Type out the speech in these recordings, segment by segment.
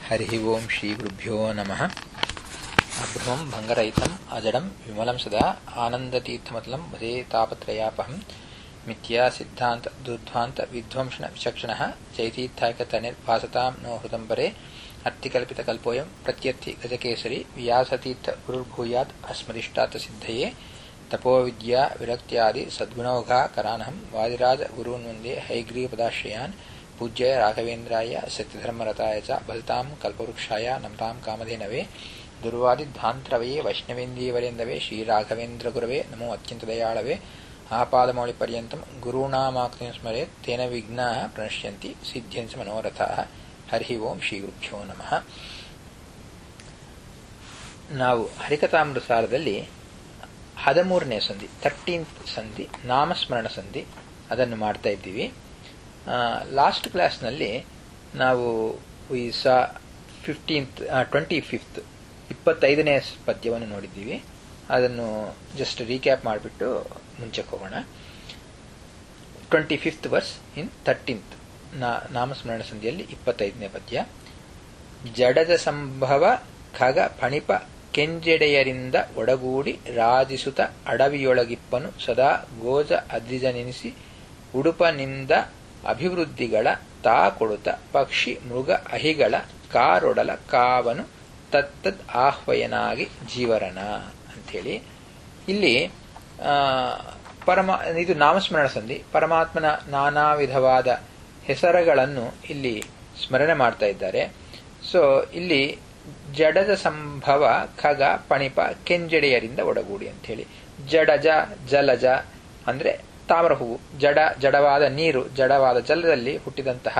हरिः ओम् श्रीगुरुभ्यो नमः अभ्रमम् भङ्गरहितम् अजडम् विमलम् सदा आनन्दतीर्थमतलम् भजे तापत्रयापहम् मिथ्या सिद्धान्त दुर्ध्वान्त विध्वंसन विचक्षणः चैतीर्थाकतनिर्भासताम् नो हृदम्बरे अत्तिकल्पितकल्पोऽयम् प्रत्यर्थि गजकेसरी व्यासतीर्थ गुरुर्भूयात् अस्मदिष्टात् सिद्धये तपोविद्या विरक्त्यादि सद्गुणौघा करानहम् वादिराज गुरून् वन्दे हैग्रीपदाश्रयान् पूज्य राघवेन्द्राय सत्यधर्मरताय च भजताम् कल्पवृक्षाय नमताम् कामधेनवे दुर्वादिध्वान्तरवये वैष्णवेन्दीवरेन्दवे श्रीराघवेन्द्रगुरवे नमो अत्यन्तदयाळवे आपादमौलिपर्यन्तम् गुरूणामाकृतिं स्मरेत् तेन विघ्नाः प्रणश्यन्ति सिद्ध्यन्ति मनोरथाः ಹರಿ ಓಂ ಶ್ರೀ ಗುರುಭ್ಯೋ ನಮಃ ನಾವು ಹರಿಕಥಾಮೃತಸಾರದಲ್ಲಿ ಹದಿಮೂರನೇ ಸಂಧಿ ಥರ್ಟೀನ್ತ್ ಸಂಧಿ ನಾಮಸ್ಮರಣ ಸಂಧಿ ಅದನ್ನು ಮಾಡ್ತಾ ಇದ್ದೀವಿ ಲಾಸ್ಟ್ ಕ್ಲಾಸ್ನಲ್ಲಿ ನಾವು ಈ ಸಾ ಫಿಫ್ಟೀನ್ತ್ ಟ್ವೆಂಟಿ ಫಿಫ್ತ್ ಇಪ್ಪತ್ತೈದನೇ ಪದ್ಯವನ್ನು ನೋಡಿದ್ದೀವಿ ಅದನ್ನು ಜಸ್ಟ್ ರೀಕ್ಯಾಪ್ ಮಾಡಿಬಿಟ್ಟು ಮುಂಚೆಗೆ ಹೋಗೋಣ twenty fifth verse in thirteenth ನಾಮಸ್ಮರಣ ಸಂಧಿಯಲ್ಲಿ ಇಪ್ಪತ್ತೈದನೇ ಪದ್ಯ ಜಡಜ ಸಂಭವ ಖಗ ಫಣಿಪ ಕೆಂಜೆಡೆಯರಿಂದ ಒಡಗೂಡಿ ರಾಜಿಸುತ್ತ ಅಡವಿಯೊಳಗಿಪ್ಪನು ಸದಾ ಗೋಜ ಅದ್ರಿಜನೆನಿಸಿ ಉಡುಪನಿಂದ ಅಭಿವೃದ್ಧಿಗಳ ತಾ ಕೊಡುತ್ತ ಪಕ್ಷಿ ಮೃಗ ಅಹಿಗಳ ಕಾರೊಡಲ ಕಾವನು ತತ್ತದ್ ಆಹ್ವಯನಾಗಿ ಜೀವರಣ ಅಂಥೇಳಿ ಇಲ್ಲಿ ಪರಮ ಇದು ನಾಮಸ್ಮರಣ ಸಂಧಿ ಪರಮಾತ್ಮನ ನಾನಾ ವಿಧವಾದ ಹೆಸರುಗಳನ್ನು ಇಲ್ಲಿ ಸ್ಮರಣೆ ಮಾಡ್ತಾ ಇದ್ದಾರೆ ಸೊ ಇಲ್ಲಿ ಜಡದ ಸಂಭವ ಖಗ ಪಣಿಪ ಕೆಂಜಡೆಯರಿಂದ ಒಡಗೂಡಿ ಅಂತ ಹೇಳಿ ಜಡಜ ಜಲಜ ಅಂದ್ರೆ ತಾಮ್ರ ಹೂವು ಜಡ ಜಡವಾದ ನೀರು ಜಡವಾದ ಜಲದಲ್ಲಿ ಹುಟ್ಟಿದಂತಹ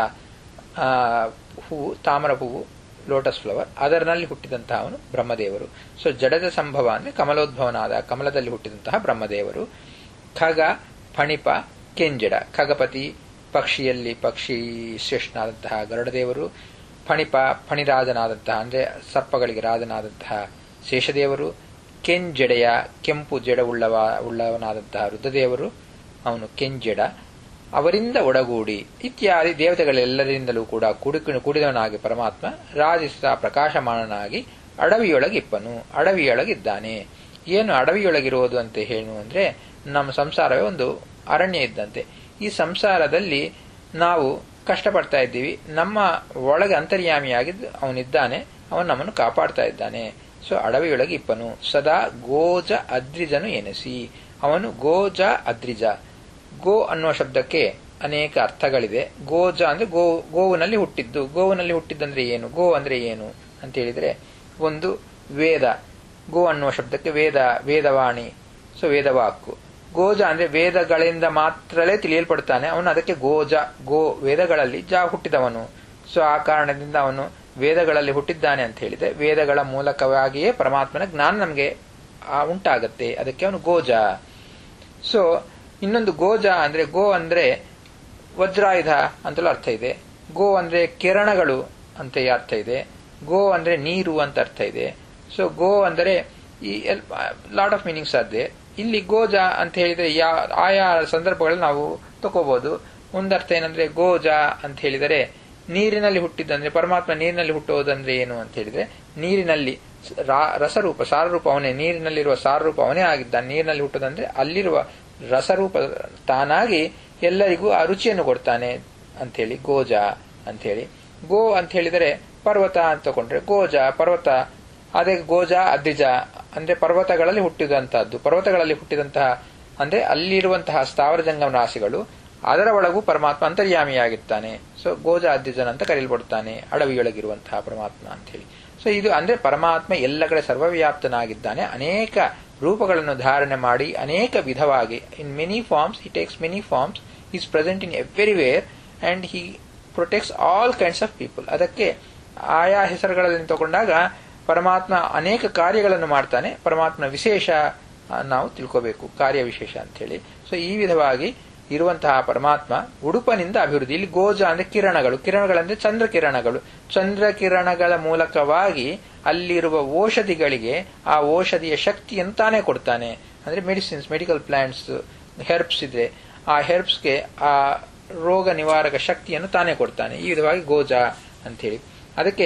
ಹೂವು ತಾಮ್ರ ಹೂವು ಲೋಟಸ್ ಫ್ಲವರ್ ಅದರಲ್ಲಿ ಹುಟ್ಟಿದಂತಹ ಅವನು ಬ್ರಹ್ಮದೇವರು ಸೊ ಜಡದ ಸಂಭವ ಅಂದ್ರೆ ಕಮಲೋದ್ಭವನಾದ ಕಮಲದಲ್ಲಿ ಹುಟ್ಟಿದಂತಹ ಬ್ರಹ್ಮದೇವರು ಖಗ ಫಣಿಪ ಕೆಂಜಡ ಖಗಪತಿ ಪಕ್ಷಿಯಲ್ಲಿ ಪಕ್ಷಿ ಶ್ರೇಷ್ಠನಾದಂತಹ ಗರುಡದೇವರು ಫಣಿಪ ಫಣಿರಾಜನಾದಂತಹ ಅಂದ್ರೆ ಸರ್ಪಗಳಿಗೆ ರಾಜನಾದಂತಹ ಶೇಷದೇವರು ಕೆಂಜೆಡೆಯ ಕೆಂಪು ಜಡ ಉಳ್ಳವ ಉಳ್ಳವನಾದಂತಹ ರುದ್ರದೇವರು ಅವನು ಕೆಂಜೆಡ ಅವರಿಂದ ಒಡಗೂಡಿ ಇತ್ಯಾದಿ ದೇವತೆಗಳೆಲ್ಲರಿಂದಲೂ ಕೂಡ ಕುಡಿ ಕುಡಿದವನಾಗಿ ಪರಮಾತ್ಮ ರಾಜಿಸುತ್ತ ಪ್ರಕಾಶಮಾನನಾಗಿ ಅಡವಿಯೊಳಗಿಪ್ಪನು ಅಡವಿಯೊಳಗಿದ್ದಾನೆ ಏನು ಅಡವಿಯೊಳಗಿರುವುದು ಅಂತ ಹೇಳು ಅಂದ್ರೆ ನಮ್ಮ ಸಂಸಾರವೇ ಒಂದು ಅರಣ್ಯ ಇದ್ದಂತೆ ಈ ಸಂಸಾರದಲ್ಲಿ ನಾವು ಕಷ್ಟಪಡ್ತಾ ಇದ್ದೀವಿ ನಮ್ಮ ಒಳಗೆ ಅಂತರ್ಯಾಮಿಯಾಗಿದ್ದು ಅವನಿದ್ದಾನೆ ಅವನು ನಮ್ಮನ್ನು ಕಾಪಾಡ್ತಾ ಇದ್ದಾನೆ ಸೊ ಅಡವಿಯೊಳಗೆ ಇಪ್ಪನು ಸದಾ ಗೋಜ ಅದ್ರಿಜನು ಎನಿಸಿ ಅವನು ಗೋಜ ಅದ್ರಿಜ ಗೋ ಅನ್ನುವ ಶಬ್ದಕ್ಕೆ ಅನೇಕ ಅರ್ಥಗಳಿದೆ ಗೋಜ ಅಂದ್ರೆ ಗೋ ಗೋವಿನಲ್ಲಿ ಹುಟ್ಟಿದ್ದು ಗೋವಿನಲ್ಲಿ ಹುಟ್ಟಿದ್ದಂದ್ರೆ ಏನು ಗೋ ಅಂದ್ರೆ ಏನು ಅಂತ ಹೇಳಿದ್ರೆ ಒಂದು ವೇದ ಗೋ ಅನ್ನುವ ಶಬ್ದಕ್ಕೆ ವೇದ ವೇದವಾಣಿ ಸೊ ವೇದವಾಕ್ಕು ಗೋಜ ಅಂದ್ರೆ ವೇದಗಳಿಂದ ಮಾತ್ರಲೇ ತಿಳಿಯಲ್ಪಡ್ತಾನೆ ಅವನು ಅದಕ್ಕೆ ಗೋಜ ಗೋ ವೇದಗಳಲ್ಲಿ ಜಾ ಹುಟ್ಟಿದವನು ಸೊ ಆ ಕಾರಣದಿಂದ ಅವನು ವೇದಗಳಲ್ಲಿ ಹುಟ್ಟಿದ್ದಾನೆ ಅಂತ ಹೇಳಿದೆ ವೇದಗಳ ಮೂಲಕವಾಗಿಯೇ ಪರಮಾತ್ಮನ ಜ್ಞಾನ ನಮಗೆ ಉಂಟಾಗತ್ತೆ ಅದಕ್ಕೆ ಅವನು ಗೋಜ ಸೊ ಇನ್ನೊಂದು ಗೋಜ ಅಂದ್ರೆ ಗೋ ಅಂದ್ರೆ ವಜ್ರಾಯುಧ ಅಂತಲೂ ಅರ್ಥ ಇದೆ ಗೋ ಅಂದ್ರೆ ಕಿರಣಗಳು ಅಂತ ಅರ್ಥ ಇದೆ ಗೋ ಅಂದ್ರೆ ನೀರು ಅಂತ ಅರ್ಥ ಇದೆ ಸೊ ಗೋ ಅಂದರೆ ಈ ಲಾಟ್ ಆಫ್ ಮೀನಿಂಗ್ಸ್ ಆದ್ರೆ ಇಲ್ಲಿ ಗೋಜ ಅಂತ ಹೇಳಿದ್ರೆ ಯಾ ಆಯಾ ಸಂದರ್ಭಗಳಲ್ಲಿ ನಾವು ತಗೋಬಹುದು ಒಂದರ್ಥ ಏನಂದ್ರೆ ಗೋಜ ಅಂತ ಹೇಳಿದರೆ ನೀರಿನಲ್ಲಿ ಹುಟ್ಟಿದ್ದಂದ್ರೆ ಪರಮಾತ್ಮ ನೀರಿನಲ್ಲಿ ಹುಟ್ಟುವುದಂದ್ರೆ ಏನು ಅಂತ ಹೇಳಿದ್ರೆ ನೀರಿನಲ್ಲಿ ರಸರೂಪ ಸಾರರೂಪ ಅವನೇ ನೀರಿನಲ್ಲಿರುವ ಸಾರರೂಪ ಅವನೇ ಆಗಿದ್ದಾನೆ ನೀರಿನಲ್ಲಿ ಹುಟ್ಟುದಂದ್ರೆ ಅಲ್ಲಿರುವ ರಸರೂಪ ತಾನಾಗಿ ಎಲ್ಲರಿಗೂ ಆ ರುಚಿಯನ್ನು ಕೊಡ್ತಾನೆ ಅಂತೇಳಿ ಗೋಜ ಅಂತೇಳಿ ಗೋ ಅಂತ ಹೇಳಿದರೆ ಪರ್ವತ ಅಂತ ತಗೊಂಡ್ರೆ ಗೋಜ ಪರ್ವತ ಅದೇ ಗೋಜ ಅದ್ರಿಜ ಅಂದ್ರೆ ಪರ್ವತಗಳಲ್ಲಿ ಹುಟ್ಟಿದಂತಹದ್ದು ಪರ್ವತಗಳಲ್ಲಿ ಹುಟ್ಟಿದಂತಹ ಅಂದ್ರೆ ಅಲ್ಲಿರುವಂತಹ ಸ್ಥಾವರ ಜಂಗಮ ರಾಶಿಗಳು ಅದರ ಒಳಗೂ ಪರಮಾತ್ಮ ಅಂತರ್ಯಾಮಿಯಾಗಿರ್ತಾನೆ ಸೊ ಗೋಜ ಅದ್ರಿಜನ್ ಅಂತ ಕರೆಯಲ್ಪಡ್ತಾನೆ ಅಡವಿಯೊಳಗಿರುವಂತಹ ಪರಮಾತ್ಮ ಅಂತ ಹೇಳಿ ಸೊ ಇದು ಅಂದ್ರೆ ಪರಮಾತ್ಮ ಎಲ್ಲ ಕಡೆ ಸರ್ವವ್ಯಾಪ್ತನಾಗಿದ್ದಾನೆ ಅನೇಕ ರೂಪಗಳನ್ನು ಧಾರಣೆ ಮಾಡಿ ಅನೇಕ ವಿಧವಾಗಿ in many forms he takes many forms is present in everywhere and he protects all kinds of people ಅದಕ್ಕೆ ಆಯಾ ಹೆಸರುಗಳಲ್ಲಿ ತಗೊಂಡಾಗ ಪರಮಾತ್ಮ ಅನೇಕ ಕಾರ್ಯಗಳನ್ನು ಮಾಡ್ತಾನೆ ಪರಮಾತ್ಮನ ವಿಶೇಷ ನಾವು ತಿಳ್ಕೋಬೇಕು ಕಾರ್ಯ ವಿಶೇಷ ಅಂತ ಹೇಳಿ ಸೊ ಈ ವಿಧವಾಗಿ ಇರುವಂತಹ ಪರಮಾತ್ಮ ಉಡುಪನಿಂದ ಅಭಿವೃದ್ಧಿ ಇಲ್ಲಿ ಗೋಜ ಅಂದ್ರೆ ಕಿರಣಗಳು ಕಿರಣಗಳಂದ್ರೆ ಚಂದ್ರ ಕಿರಣಗಳು ಚಂದ್ರ ಕಿರಣಗಳ ಮೂಲಕವಾಗಿ ಅಲ್ಲಿರುವ ಔಷಧಿಗಳಿಗೆ ಆ ಔಷಧಿಯ ಶಕ್ತಿಯನ್ನು ತಾನೇ ಕೊಡ್ತಾನೆ ಅಂದ್ರೆ ಮೆಡಿಸಿನ್ಸ್ ಮೆಡಿಕಲ್ ಪ್ಲಾಂಟ್ಸ್ ಹೆರ್ಬ್ಸ್ ಇದೆ ಆ ಹೆರ್ಬ್ಸ್ಗೆ ಆ ರೋಗ ನಿವಾರಕ ಶಕ್ತಿಯನ್ನು ತಾನೇ ಕೊಡ್ತಾನೆ ಈ ವಿಧವಾಗಿ ಗೋಜ ಅಂತೇಳಿ ಅದಕ್ಕೆ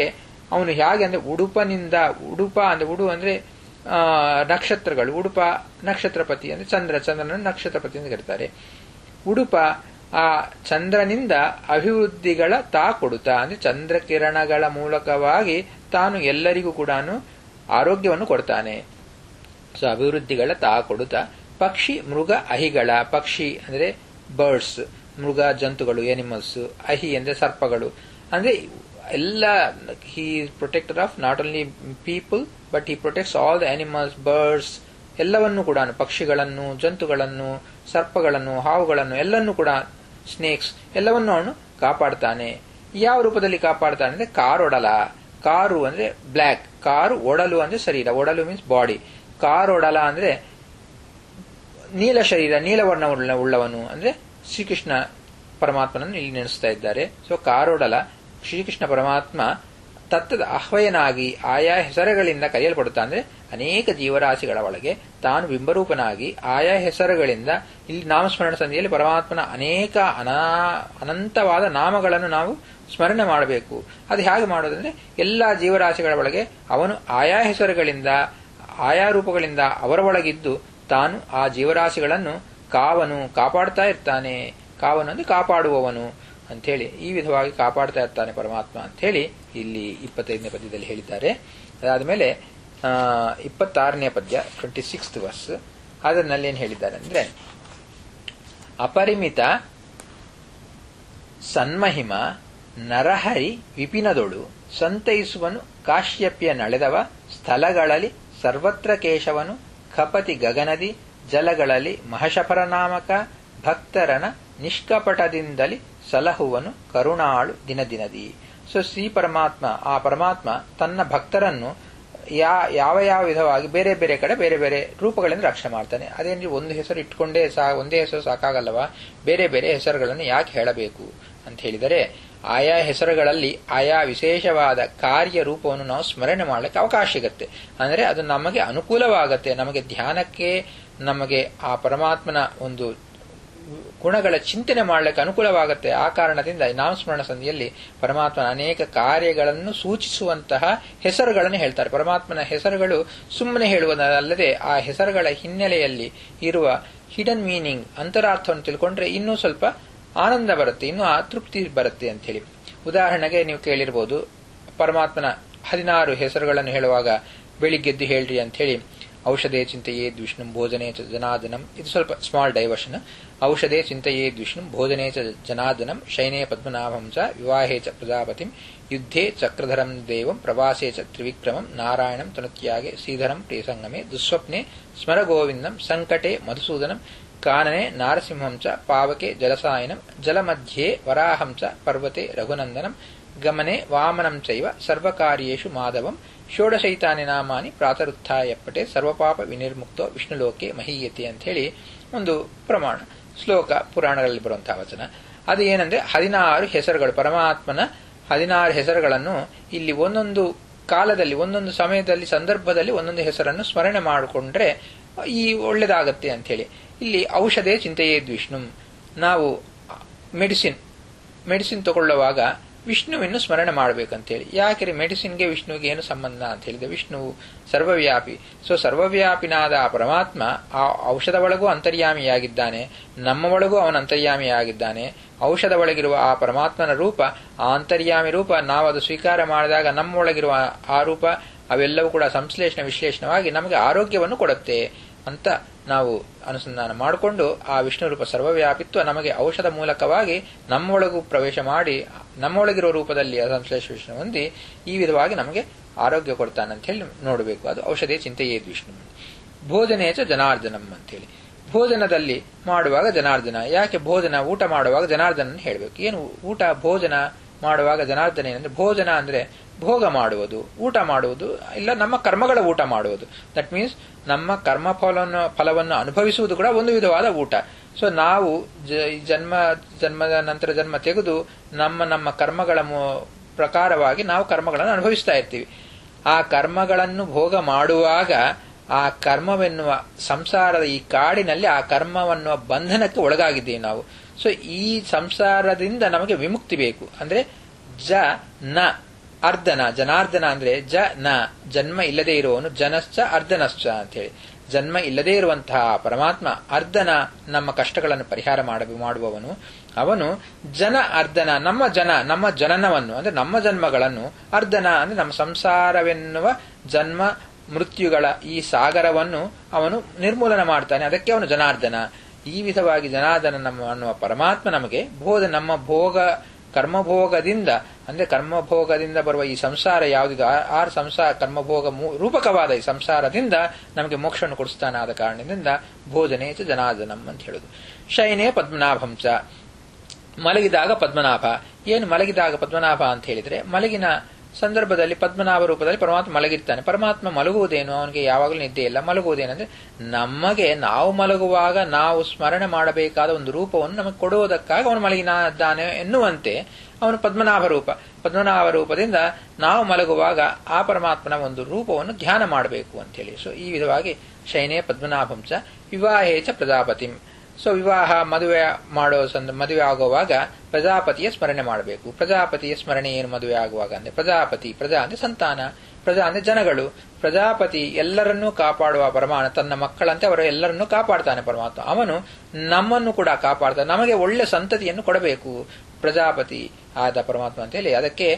ಅವನು ಹೇಗೆ ಅಂದ್ರೆ ಉಡುಪನಿಂದ ಉಡುಪ ಅಂದ್ರೆ ಉಡು ಅಂದ್ರೆ ಆ, ನಕ್ಷತ್ರಗಳು ಉಡುಪ ನಕ್ಷತ್ರಪತಿ ಅಂದ್ರೆ ಚಂದ್ರ ಚಂದ್ರನ ನಕ್ಷತ್ರಪತಿ ಅಂತ ಕರೀತಾರೆ ಉಡುಪ ಆ ಚಂದ್ರನಿಂದ ಅಭಿವೃದ್ಧಿಗಳ ತಾ ಕೊಡುತ್ತಾ ಅಂದ್ರೆ ಚಂದ್ರಕಿರಣಗಳ ಮೂಲಕವಾಗಿ ತಾನು ಎಲ್ಲರಿಗೂ ಕೂಡ ಆರೋಗ್ಯವನ್ನು ಕೊಡ್ತಾನೆ ಸೊ ಅಭಿವೃದ್ಧಿಗಳ ತಾ ಕೊಡುತ್ತಾ ಪಕ್ಷಿ ಮೃಗ ಅಹಿಗಳ ಪಕ್ಷಿ ಅಂದ್ರೆ ಬರ್ಡ್ಸ್ ಮೃಗ ಜಂತುಗಳು ಎನಿಮಲ್ಸ್ ಅಹಿ ಅಂದ್ರೆ ಸರ್ಪಗಳು ಅಂದ್ರೆ ಎಲ್ಲ he protector of not only people but he protects all the animals birds ಎಲ್ಲವನ್ನೂ ಕೂಡ ಪಕ್ಷಿಗಳನ್ನು ಜಂತುಗಳನ್ನು ಸರ್ಪಗಳನ್ನು ಹಾವುಗಳನ್ನು ಎಲ್ಲನ್ನೂ ಕೂಡ ಸ್ನೇಕ್ಸ್ ಎಲ್ಲವನ್ನೂ ಅವನು ಕಾಪಾಡ್ತಾನೆ ಯಾವ ರೂಪದಲ್ಲಿ ಕಾಪಾಡ್ತಾನೆ ಅಂದ್ರೆ ಕಾರೊಡಲ ಕಾರು ಅಂದ್ರೆ ಬ್ಲ್ಯಾಕ್ ಕಾರು ಒಡಲು ಅಂದ್ರೆ ಶರೀರ ಒಡಲು ಮೀನ್ಸ್ ಬಾಡಿ ಕಾರೊಡಲ ಅಂದ್ರೆ ನೀಲ ಶರೀರ ನೀಲವರ್ಣ ಉಳ್ಳ- ಉಳ್ಳವನು ಅಂದ್ರೆ ಶ್ರೀಕೃಷ್ಣ ಪರಮಾತ್ಮನನ್ನು ಇಲ್ಲಿ ನೆನೆಸ್ತಾ ಇದ್ದಾರೆ ಸೊ ಕಾರೋಡಲ ಶ್ರೀಕೃಷ್ಣ ಪರಮಾತ್ಮ ತತ್ವದ ಆಹ್ವಯನಾಗಿ ಆಯಾ ಹೆಸರುಗಳಿಂದ ಕರೆಯಲ್ಪಡುತ್ತಾ ಅಂದ್ರೆ ಅನೇಕ ಜೀವರಾಶಿಗಳ ಒಳಗೆ ತಾನು ಬಿಂಬರೂಪನಾಗಿ ಆಯಾ ಹೆಸರುಗಳಿಂದ ಇಲ್ಲಿ ನಾಮಸ್ಮರಣ ಸಂಧಿಯಲ್ಲಿ ಪರಮಾತ್ಮನ ಅನೇಕ ಅನಾ ಅನಂತವಾದ ನಾಮಗಳನ್ನು ನಾವು ಸ್ಮರಣೆ ಮಾಡಬೇಕು ಅದು ಹೇಗೆ ಮಾಡೋದಂದ್ರೆ ಎಲ್ಲಾ ಜೀವರಾಶಿಗಳ ಒಳಗೆ ಅವನು ಆಯಾ ಹೆಸರುಗಳಿಂದ ಆಯಾ ರೂಪಗಳಿಂದ ಅವರ ಒಳಗಿದ್ದು ತಾನು ಆ ಜೀವರಾಶಿಗಳನ್ನು ಕಾವನು ಕಾಪಾಡ್ತಾ ಇರ್ತಾನೆ ಕಾವನು ಅಂದ್ರೆ ಕಾಪಾಡುವವನು ಅಂಥೇಳಿ ಈ ವಿಧವಾಗಿ ಕಾಪಾಡ್ತಾ ಇರ್ತಾನೆ ಪರಮಾತ್ಮ ಅಂಥೇಳಿ ಇಲ್ಲಿ ಇಪ್ಪತ್ತೈದನೇ ಪದ್ಯದಲ್ಲಿ ಹೇಳಿದ್ದಾರೆ ಅದಾದಮೇಲೆ ಇಪ್ಪತ್ತಾರನೇ ಪದ್ಯ ಟ್ವೆಂಟಿ ಸಿಕ್ಸ್ತ್ ವರ್ಸ್ ಅದರಲ್ಲಿ ಏನು ಹೇಳಿದ್ದಾರೆ ಅಂದ್ರೆ ಅಪರಿಮಿತ ಸನ್ಮಹಿಮ ನರಹರಿ ವಿಪಿನದೊಳು ಸಂತೈಸುವನು ಕಾಶ್ಯಪ್ಯ ನಳೆದವ ಸ್ಥಳಗಳಲ್ಲಿ ಸರ್ವತ್ರ ಕೇಶವನು ಖಪತಿ ಗಗನದಿ ಜಲಗಳಲ್ಲಿ ಮಹಶಫರ ನಾಮಕ ಭಕ್ತರನ ನಿಷ್ಕಪಟದಿಂದಲಿ ಸಲಹುವನು ಕರುಣಾಳು ದಿನದಿನದಿ ಸೊ ಶ್ರೀ ಪರಮಾತ್ಮ ಆ ಪರಮಾತ್ಮ ತನ್ನ ಭಕ್ತರನ್ನು ಯಾ ಯಾವ ಯಾವ ವಿಧವಾಗಿ ಬೇರೆ ಬೇರೆ ಕಡೆ ಬೇರೆ ಬೇರೆ ರೂಪಗಳಿಂದ ರಕ್ಷಣೆ ಮಾಡ್ತಾನೆ ಅದೇನ್ರಿ ಒಂದು ಹೆಸರು ಇಟ್ಕೊಂಡೇ ಸಾ ಒಂದೇ ಹೆಸರು ಸಾಕಾಗಲ್ಲವಾ ಬೇರೆ ಬೇರೆ ಹೆಸರುಗಳನ್ನು ಯಾಕೆ ಹೇಳಬೇಕು ಅಂತ ಹೇಳಿದರೆ ಆಯಾ ಹೆಸರುಗಳಲ್ಲಿ ಆಯಾ ವಿಶೇಷವಾದ ಕಾರ್ಯ ರೂಪವನ್ನು ನಾವು ಸ್ಮರಣೆ ಮಾಡಲಿಕ್ಕೆ ಅವಕಾಶ ಸಿಗತ್ತೆ ಅಂದರೆ ಅದು ನಮಗೆ ಅನುಕೂಲವಾಗತ್ತೆ ನಮಗೆ ಧ್ಯಾನಕ್ಕೆ ನಮಗೆ ಆ ಪರಮಾತ್ಮನ ಒಂದು ಗುಣಗಳ ಚಿಂತನೆ ಮಾಡಲಿಕ್ಕೆ ಅನುಕೂಲವಾಗುತ್ತೆ ಆ ಕಾರಣದಿಂದ ಈ ನಾಮಸ್ಮರಣ ಸಂಧಿಯಲ್ಲಿ ಪರಮಾತ್ಮನ ಅನೇಕ ಕಾರ್ಯಗಳನ್ನು ಸೂಚಿಸುವಂತಹ ಹೆಸರುಗಳನ್ನು ಹೇಳ್ತಾರೆ ಪರಮಾತ್ಮನ ಹೆಸರುಗಳು ಸುಮ್ಮನೆ ಹೇಳುವುದಲ್ಲದೆ ಆ ಹೆಸರುಗಳ ಹಿನ್ನೆಲೆಯಲ್ಲಿ ಇರುವ ಹಿಡನ್ ಮೀನಿಂಗ್ ಅಂತರಾರ್ಥವನ್ನು ತಿಳ್ಕೊಂಡ್ರೆ ಇನ್ನೂ ಸ್ವಲ್ಪ ಆನಂದ ಬರುತ್ತೆ ಇನ್ನೂ ಆ ತೃಪ್ತಿ ಬರುತ್ತೆ ಅಂತ ಹೇಳಿ ಉದಾಹರಣೆಗೆ ನೀವು ಕೇಳಿರ್ಬೋದು ಪರಮಾತ್ಮನ ಹದಿನಾರು ಹೆಸರುಗಳನ್ನು ಹೇಳುವಾಗ ಬೆಳಿಗ್ಗೆದ್ದು ಹೇಳ್ರಿ ಅಂತ ಹೇಳಿ ಔಷಧೇ ಚಿಂತೆಯೇ ದ್ವಿಷ್ಣು ಭೋಜನೆ ಚ ಜನಾದನಂ ಇದು ಸ್ವಲ್ಪ ಸ್ಮಾಲ್ ಡೈವರ್ಷನ್ ಔಷಧೇ ಚಿಂತೆಯೇ ದ್ವಿಷ್ಣು ಭೋಜನೆ ಚ ಜನಾದನಂ ಶೈನೇ ಪದ್ಮನಾಭಂ ಚ ವಿವಾಹೇ ಚ ಪ್ರಜಾಪತಿಂ ಯುದ್ಧೇ ಚಕ್ರಧರಂ ದೇವಂ ಪ್ರವಾಸೇ ಚ ತ್ರಿವಿಕ್ರಮಂ ನಾರಾಯಣಂ ತನುತ್ಯಾಗೆ ಶ್ರೀಧರಂ ಪ್ರಿಯಸಂಗಮೆ ದುಸ್ವಪ್ನೆ ಸ್ಮರ ಗೋವಿಂದಂ ಸಂಕಟೆ ಮಧುಸೂದನಂ ಕಾನನೆ ನಾರಸಿಂಹಂ ಚ ಪಾವಕೆ ಜಲಸಾಯನಂ ಜಲಮಧ್ಯೆ ವರಾಹಂ ಚ ಪರ್ವತೆ ರಘುನಂದನಂ ಗಮನೆ ವಾಮನಂ ಚೈವ ಸರ್ವಕಾರ್ಯೇಷು ಮಾಧವಂ ಷೋಡಶೈತಾನಿ ನಾಮಾನಿ ಪ್ರಾತರುತ್ಥಾಯಪ್ಪಟೆ ಸರ್ವಪಾಪ ವಿನಿರ್ಮುಕ್ತೋ ವಿಷ್ಣುಲೋಕೆ ಮಹೀಯತೆ ಅಂತ ಹೇಳಿ ಒಂದು ಪ್ರಮಾಣ ಶ್ಲೋಕ ಪುರಾಣಗಳಲ್ಲಿ ಬರುವಂತಹ ವಚನ ಅದು ಏನಂದ್ರೆ ಹದಿನಾರು ಹೆಸರುಗಳು ಪರಮಾತ್ಮನ ಹದಿನಾರು ಹೆಸರುಗಳನ್ನು ಇಲ್ಲಿ ಒಂದೊಂದು ಕಾಲದಲ್ಲಿ ಒಂದೊಂದು ಸಮಯದಲ್ಲಿ ಸಂದರ್ಭದಲ್ಲಿ ಒಂದೊಂದು ಹೆಸರನ್ನು ಸ್ಮರಣೆ ಮಾಡಿಕೊಂಡ್ರೆ ಈ ಒಳ್ಳೇದಾಗತ್ತೆ ಅಂತ ಹೇಳಿ ಇಲ್ಲಿ ಔಷಧೇ ಚಿಂತೆಯೇ ವಿಷ್ಣು ನಾವು ಮೆಡಿಸಿನ್ ಮೆಡಿಸಿನ್ ತಗೊಳ್ಳುವಾಗ ವಿಷ್ಣುವನ್ನು ಸ್ಮರಣೆ ಮಾಡಬೇಕಂತೇಳಿ ಯಾಕೆ ಮೆಡಿಸಿನ್ಗೆ ವಿಷ್ಣುವಿಗೆ ಏನು ಸಂಬಂಧ ಅಂತ ಹೇಳಿದೆ ವಿಷ್ಣುವು ಸರ್ವವ್ಯಾಪಿ ಸೊ ಸರ್ವವ್ಯಾಪಿನಾದ ಆ ಪರಮಾತ್ಮ ಆ ಔಷಧ ಒಳಗೂ ಅಂತರ್ಯಾಮಿಯಾಗಿದ್ದಾನೆ ನಮ್ಮ ಒಳಗೂ ಅವನ ಅಂತರ್ಯಾಮಿಯಾಗಿದ್ದಾನೆ ಔಷಧ ಒಳಗಿರುವ ಆ ಪರಮಾತ್ಮನ ರೂಪ ಆ ಅಂತರ್ಯಾಮಿ ರೂಪ ನಾವು ಅದು ಸ್ವೀಕಾರ ಮಾಡಿದಾಗ ನಮ್ಮೊಳಗಿರುವ ಆ ರೂಪ ಅವೆಲ್ಲವೂ ಕೂಡ ಸಂಶ್ಲೇಷಣೆ ವಿಶ್ಲೇಷಣವಾಗಿ ನಮಗೆ ಆರೋಗ್ಯವನ್ನು ಕೊಡುತ್ತೆ ಅಂತ ನಾವು ಅನುಸಂಧಾನ ಮಾಡಿಕೊಂಡು ಆ ವಿಷ್ಣು ರೂಪ ಸರ್ವವ್ಯಾಪಿತ್ವ ನಮಗೆ ಔಷಧ ಮೂಲಕವಾಗಿ ನಮ್ಮೊಳಗೂ ಪ್ರವೇಶ ಮಾಡಿ ನಮ್ಮೊಳಗಿರೋ ರೂಪದಲ್ಲಿ ಸಂಶ್ಲೇಷಣೆ ಹೊಂದಿ ಈ ವಿಧವಾಗಿ ನಮಗೆ ಆರೋಗ್ಯ ಕೊಡ್ತಾನೆ ಅಂತ ಹೇಳಿ ನೋಡಬೇಕು ಅದು ಔಷಧಿ ಚಿಂತೆಯೇ ವಿಷ್ಣು ಭೋಜನೆ ಚ ಜನಾರ್ದನಂ ಅಂತೇಳಿ ಭೋಜನದಲ್ಲಿ ಮಾಡುವಾಗ ಜನಾರ್ದನ ಯಾಕೆ ಭೋಜನ ಊಟ ಮಾಡುವಾಗ ಜನಾರ್ದನ ಹೇಳಬೇಕು ಏನು ಊಟ ಭೋಜನ ಮಾಡುವಾಗ ಜನಾರ್ದನ ಏನಂದ್ರೆ ಭೋಜನ ಅಂದ್ರೆ ಭೋಗ ಮಾಡುವುದು ಊಟ ಮಾಡುವುದು ಇಲ್ಲ ನಮ್ಮ ಕರ್ಮಗಳ ಊಟ ಮಾಡುವುದು ದಟ್ ಮೀನ್ಸ್ ನಮ್ಮ ಕರ್ಮ ಫಲವನ್ನು ಫಲವನ್ನು ಅನುಭವಿಸುವುದು ಕೂಡ ಒಂದು ವಿಧವಾದ ಊಟ ಸೊ ನಾವು ಜನ್ಮ ಜನ್ಮದ ನಂತರ ಜನ್ಮ ತೆಗೆದು ನಮ್ಮ ನಮ್ಮ ಕರ್ಮಗಳ ಪ್ರಕಾರವಾಗಿ ನಾವು ಕರ್ಮಗಳನ್ನು ಅನುಭವಿಸ್ತಾ ಇರ್ತೀವಿ ಆ ಕರ್ಮಗಳನ್ನು ಭೋಗ ಮಾಡುವಾಗ ಆ ಕರ್ಮವೆನ್ನುವ ಸಂಸಾರದ ಈ ಕಾಡಿನಲ್ಲಿ ಆ ಕರ್ಮವನ್ನುವ ಬಂಧನಕ್ಕೆ ಒಳಗಾಗಿದ್ದೀವಿ ನಾವು ಸೊ ಈ ಸಂಸಾರದಿಂದ ನಮಗೆ ವಿಮುಕ್ತಿ ಬೇಕು ಅಂದ್ರೆ ಜ ನ ಅರ್ಧನ ಜನಾರ್ದನ ಅಂದ್ರೆ ಜ ನ ಜನ್ಮ ಇಲ್ಲದೆ ಇರುವವನು ಜನಶ್ಚ ಅರ್ಧನಶ್ಚ ಅಂತ ಹೇಳಿ ಜನ್ಮ ಇಲ್ಲದೇ ಇರುವಂತಹ ಪರಮಾತ್ಮ ಅರ್ಧನ ನಮ್ಮ ಕಷ್ಟಗಳನ್ನು ಪರಿಹಾರ ಮಾಡ ಮಾಡುವವನು ಅವನು ಜನ ಅರ್ಧನ ನಮ್ಮ ಜನ ನಮ್ಮ ಜನನವನ್ನು ಅಂದ್ರೆ ನಮ್ಮ ಜನ್ಮಗಳನ್ನು ಅರ್ಧನ ಅಂದ್ರೆ ನಮ್ಮ ಸಂಸಾರವೆನ್ನುವ ಜನ್ಮ ಮೃತ್ಯುಗಳ ಈ ಸಾಗರವನ್ನು ಅವನು ನಿರ್ಮೂಲನ ಮಾಡ್ತಾನೆ ಅದಕ್ಕೆ ಅವನು ಜನಾರ್ದನ ಈ ವಿಧವಾಗಿ ಜನಾರ್ದನ ನಮ್ಮ ಅನ್ನುವ ಪರಮಾತ್ಮ ನಮಗೆ ಬೋಧ ನಮ್ಮ ಭೋಗ ಕರ್ಮಭೋಗದಿಂದ ಅಂದ್ರೆ ಕರ್ಮಭೋಗದಿಂದ ಬರುವ ಈ ಸಂಸಾರ ಯಾವುದಿದೆ ಆ ಸಂಸಾರ ಕರ್ಮಭೋಗ ರೂಪಕವಾದ ಈ ಸಂಸಾರದಿಂದ ನಮಗೆ ಮೋಕ್ಷವನ್ನು ಕೊಡಿಸ್ತಾನಾದ ಕಾರಣದಿಂದ ಭೋಜನೆ ಚ ಜನಾರ್ದನಂ ಅಂತ ಹೇಳುದು ಶಯನೇ ಪದ್ಮನಾಭಂಚ ಮಲಗಿದಾಗ ಪದ್ಮನಾಭ ಏನು ಮಲಗಿದಾಗ ಪದ್ಮನಾಭ ಅಂತ ಹೇಳಿದ್ರೆ ಮಲಗಿನ ಸಂದರ್ಭದಲ್ಲಿ ಪದ್ಮನಾಭ ರೂಪದಲ್ಲಿ ಪರಮಾತ್ಮ ಮಲಗಿರ್ತಾನೆ ಪರಮಾತ್ಮ ಮಲಗುವುದೇನು ಅವನಿಗೆ ಯಾವಾಗಲೂ ನಿದ್ದೆ ಇಲ್ಲ ಮಲಗುವುದೇನಂದ್ರೆ ನಮಗೆ ನಾವು ಮಲಗುವಾಗ ನಾವು ಸ್ಮರಣೆ ಮಾಡಬೇಕಾದ ಒಂದು ರೂಪವನ್ನು ನಮಗೆ ಕೊಡುವುದಕ್ಕಾಗಿ ಅವನು ಮಲಗಿನಾದ್ದಾನೆ ಎನ್ನುವಂತೆ ಅವನು ಪದ್ಮನಾಭ ರೂಪ ಪದ್ಮನಾಭ ರೂಪದಿಂದ ನಾವು ಮಲಗುವಾಗ ಆ ಪರಮಾತ್ಮನ ಒಂದು ರೂಪವನ್ನು ಧ್ಯಾನ ಮಾಡಬೇಕು ಅಂತೇಳಿ ಸೊ ಈ ವಿಧವಾಗಿ ಶೈನೇ ಪದ್ಮನಾಭಂಚ ವಿವಾಹೇಚ ಪ್ರಜಾಪತಿಂ ಸೊ ವಿವಾಹ ಮದುವೆ ಮಾಡೋ ಸಂದ ಮದುವೆ ಆಗುವಾಗ ಪ್ರಜಾಪತಿಯ ಸ್ಮರಣೆ ಮಾಡಬೇಕು ಪ್ರಜಾಪತಿಯ ಸ್ಮರಣೆ ಏನು ಮದುವೆ ಆಗುವಾಗ ಅಂದ್ರೆ ಪ್ರಜಾಪತಿ ಪ್ರಜಾ ಅಂದ್ರೆ ಸಂತಾನ ಪ್ರಜಾ ಅಂದ್ರೆ ಜನಗಳು ಪ್ರಜಾಪತಿ ಎಲ್ಲರನ್ನೂ ಕಾಪಾಡುವ ಪರಮಾಣ ತನ್ನ ಮಕ್ಕಳಂತೆ ಅವರ ಎಲ್ಲರನ್ನೂ ಕಾಪಾಡ್ತಾನೆ ಪರಮಾತ್ಮ ಅವನು ನಮ್ಮನ್ನು ಕೂಡ ಕಾಪಾಡ್ತಾನೆ ನಮಗೆ ಒಳ್ಳೆ ಸಂತತಿಯನ್ನು ಕೊಡಬೇಕು ಪ್ರಜಾಪತಿ ಆದ ಪರಮಾತ್ಮ ಅಂತ ಹೇಳಿ ಅದಕ್ಕೆ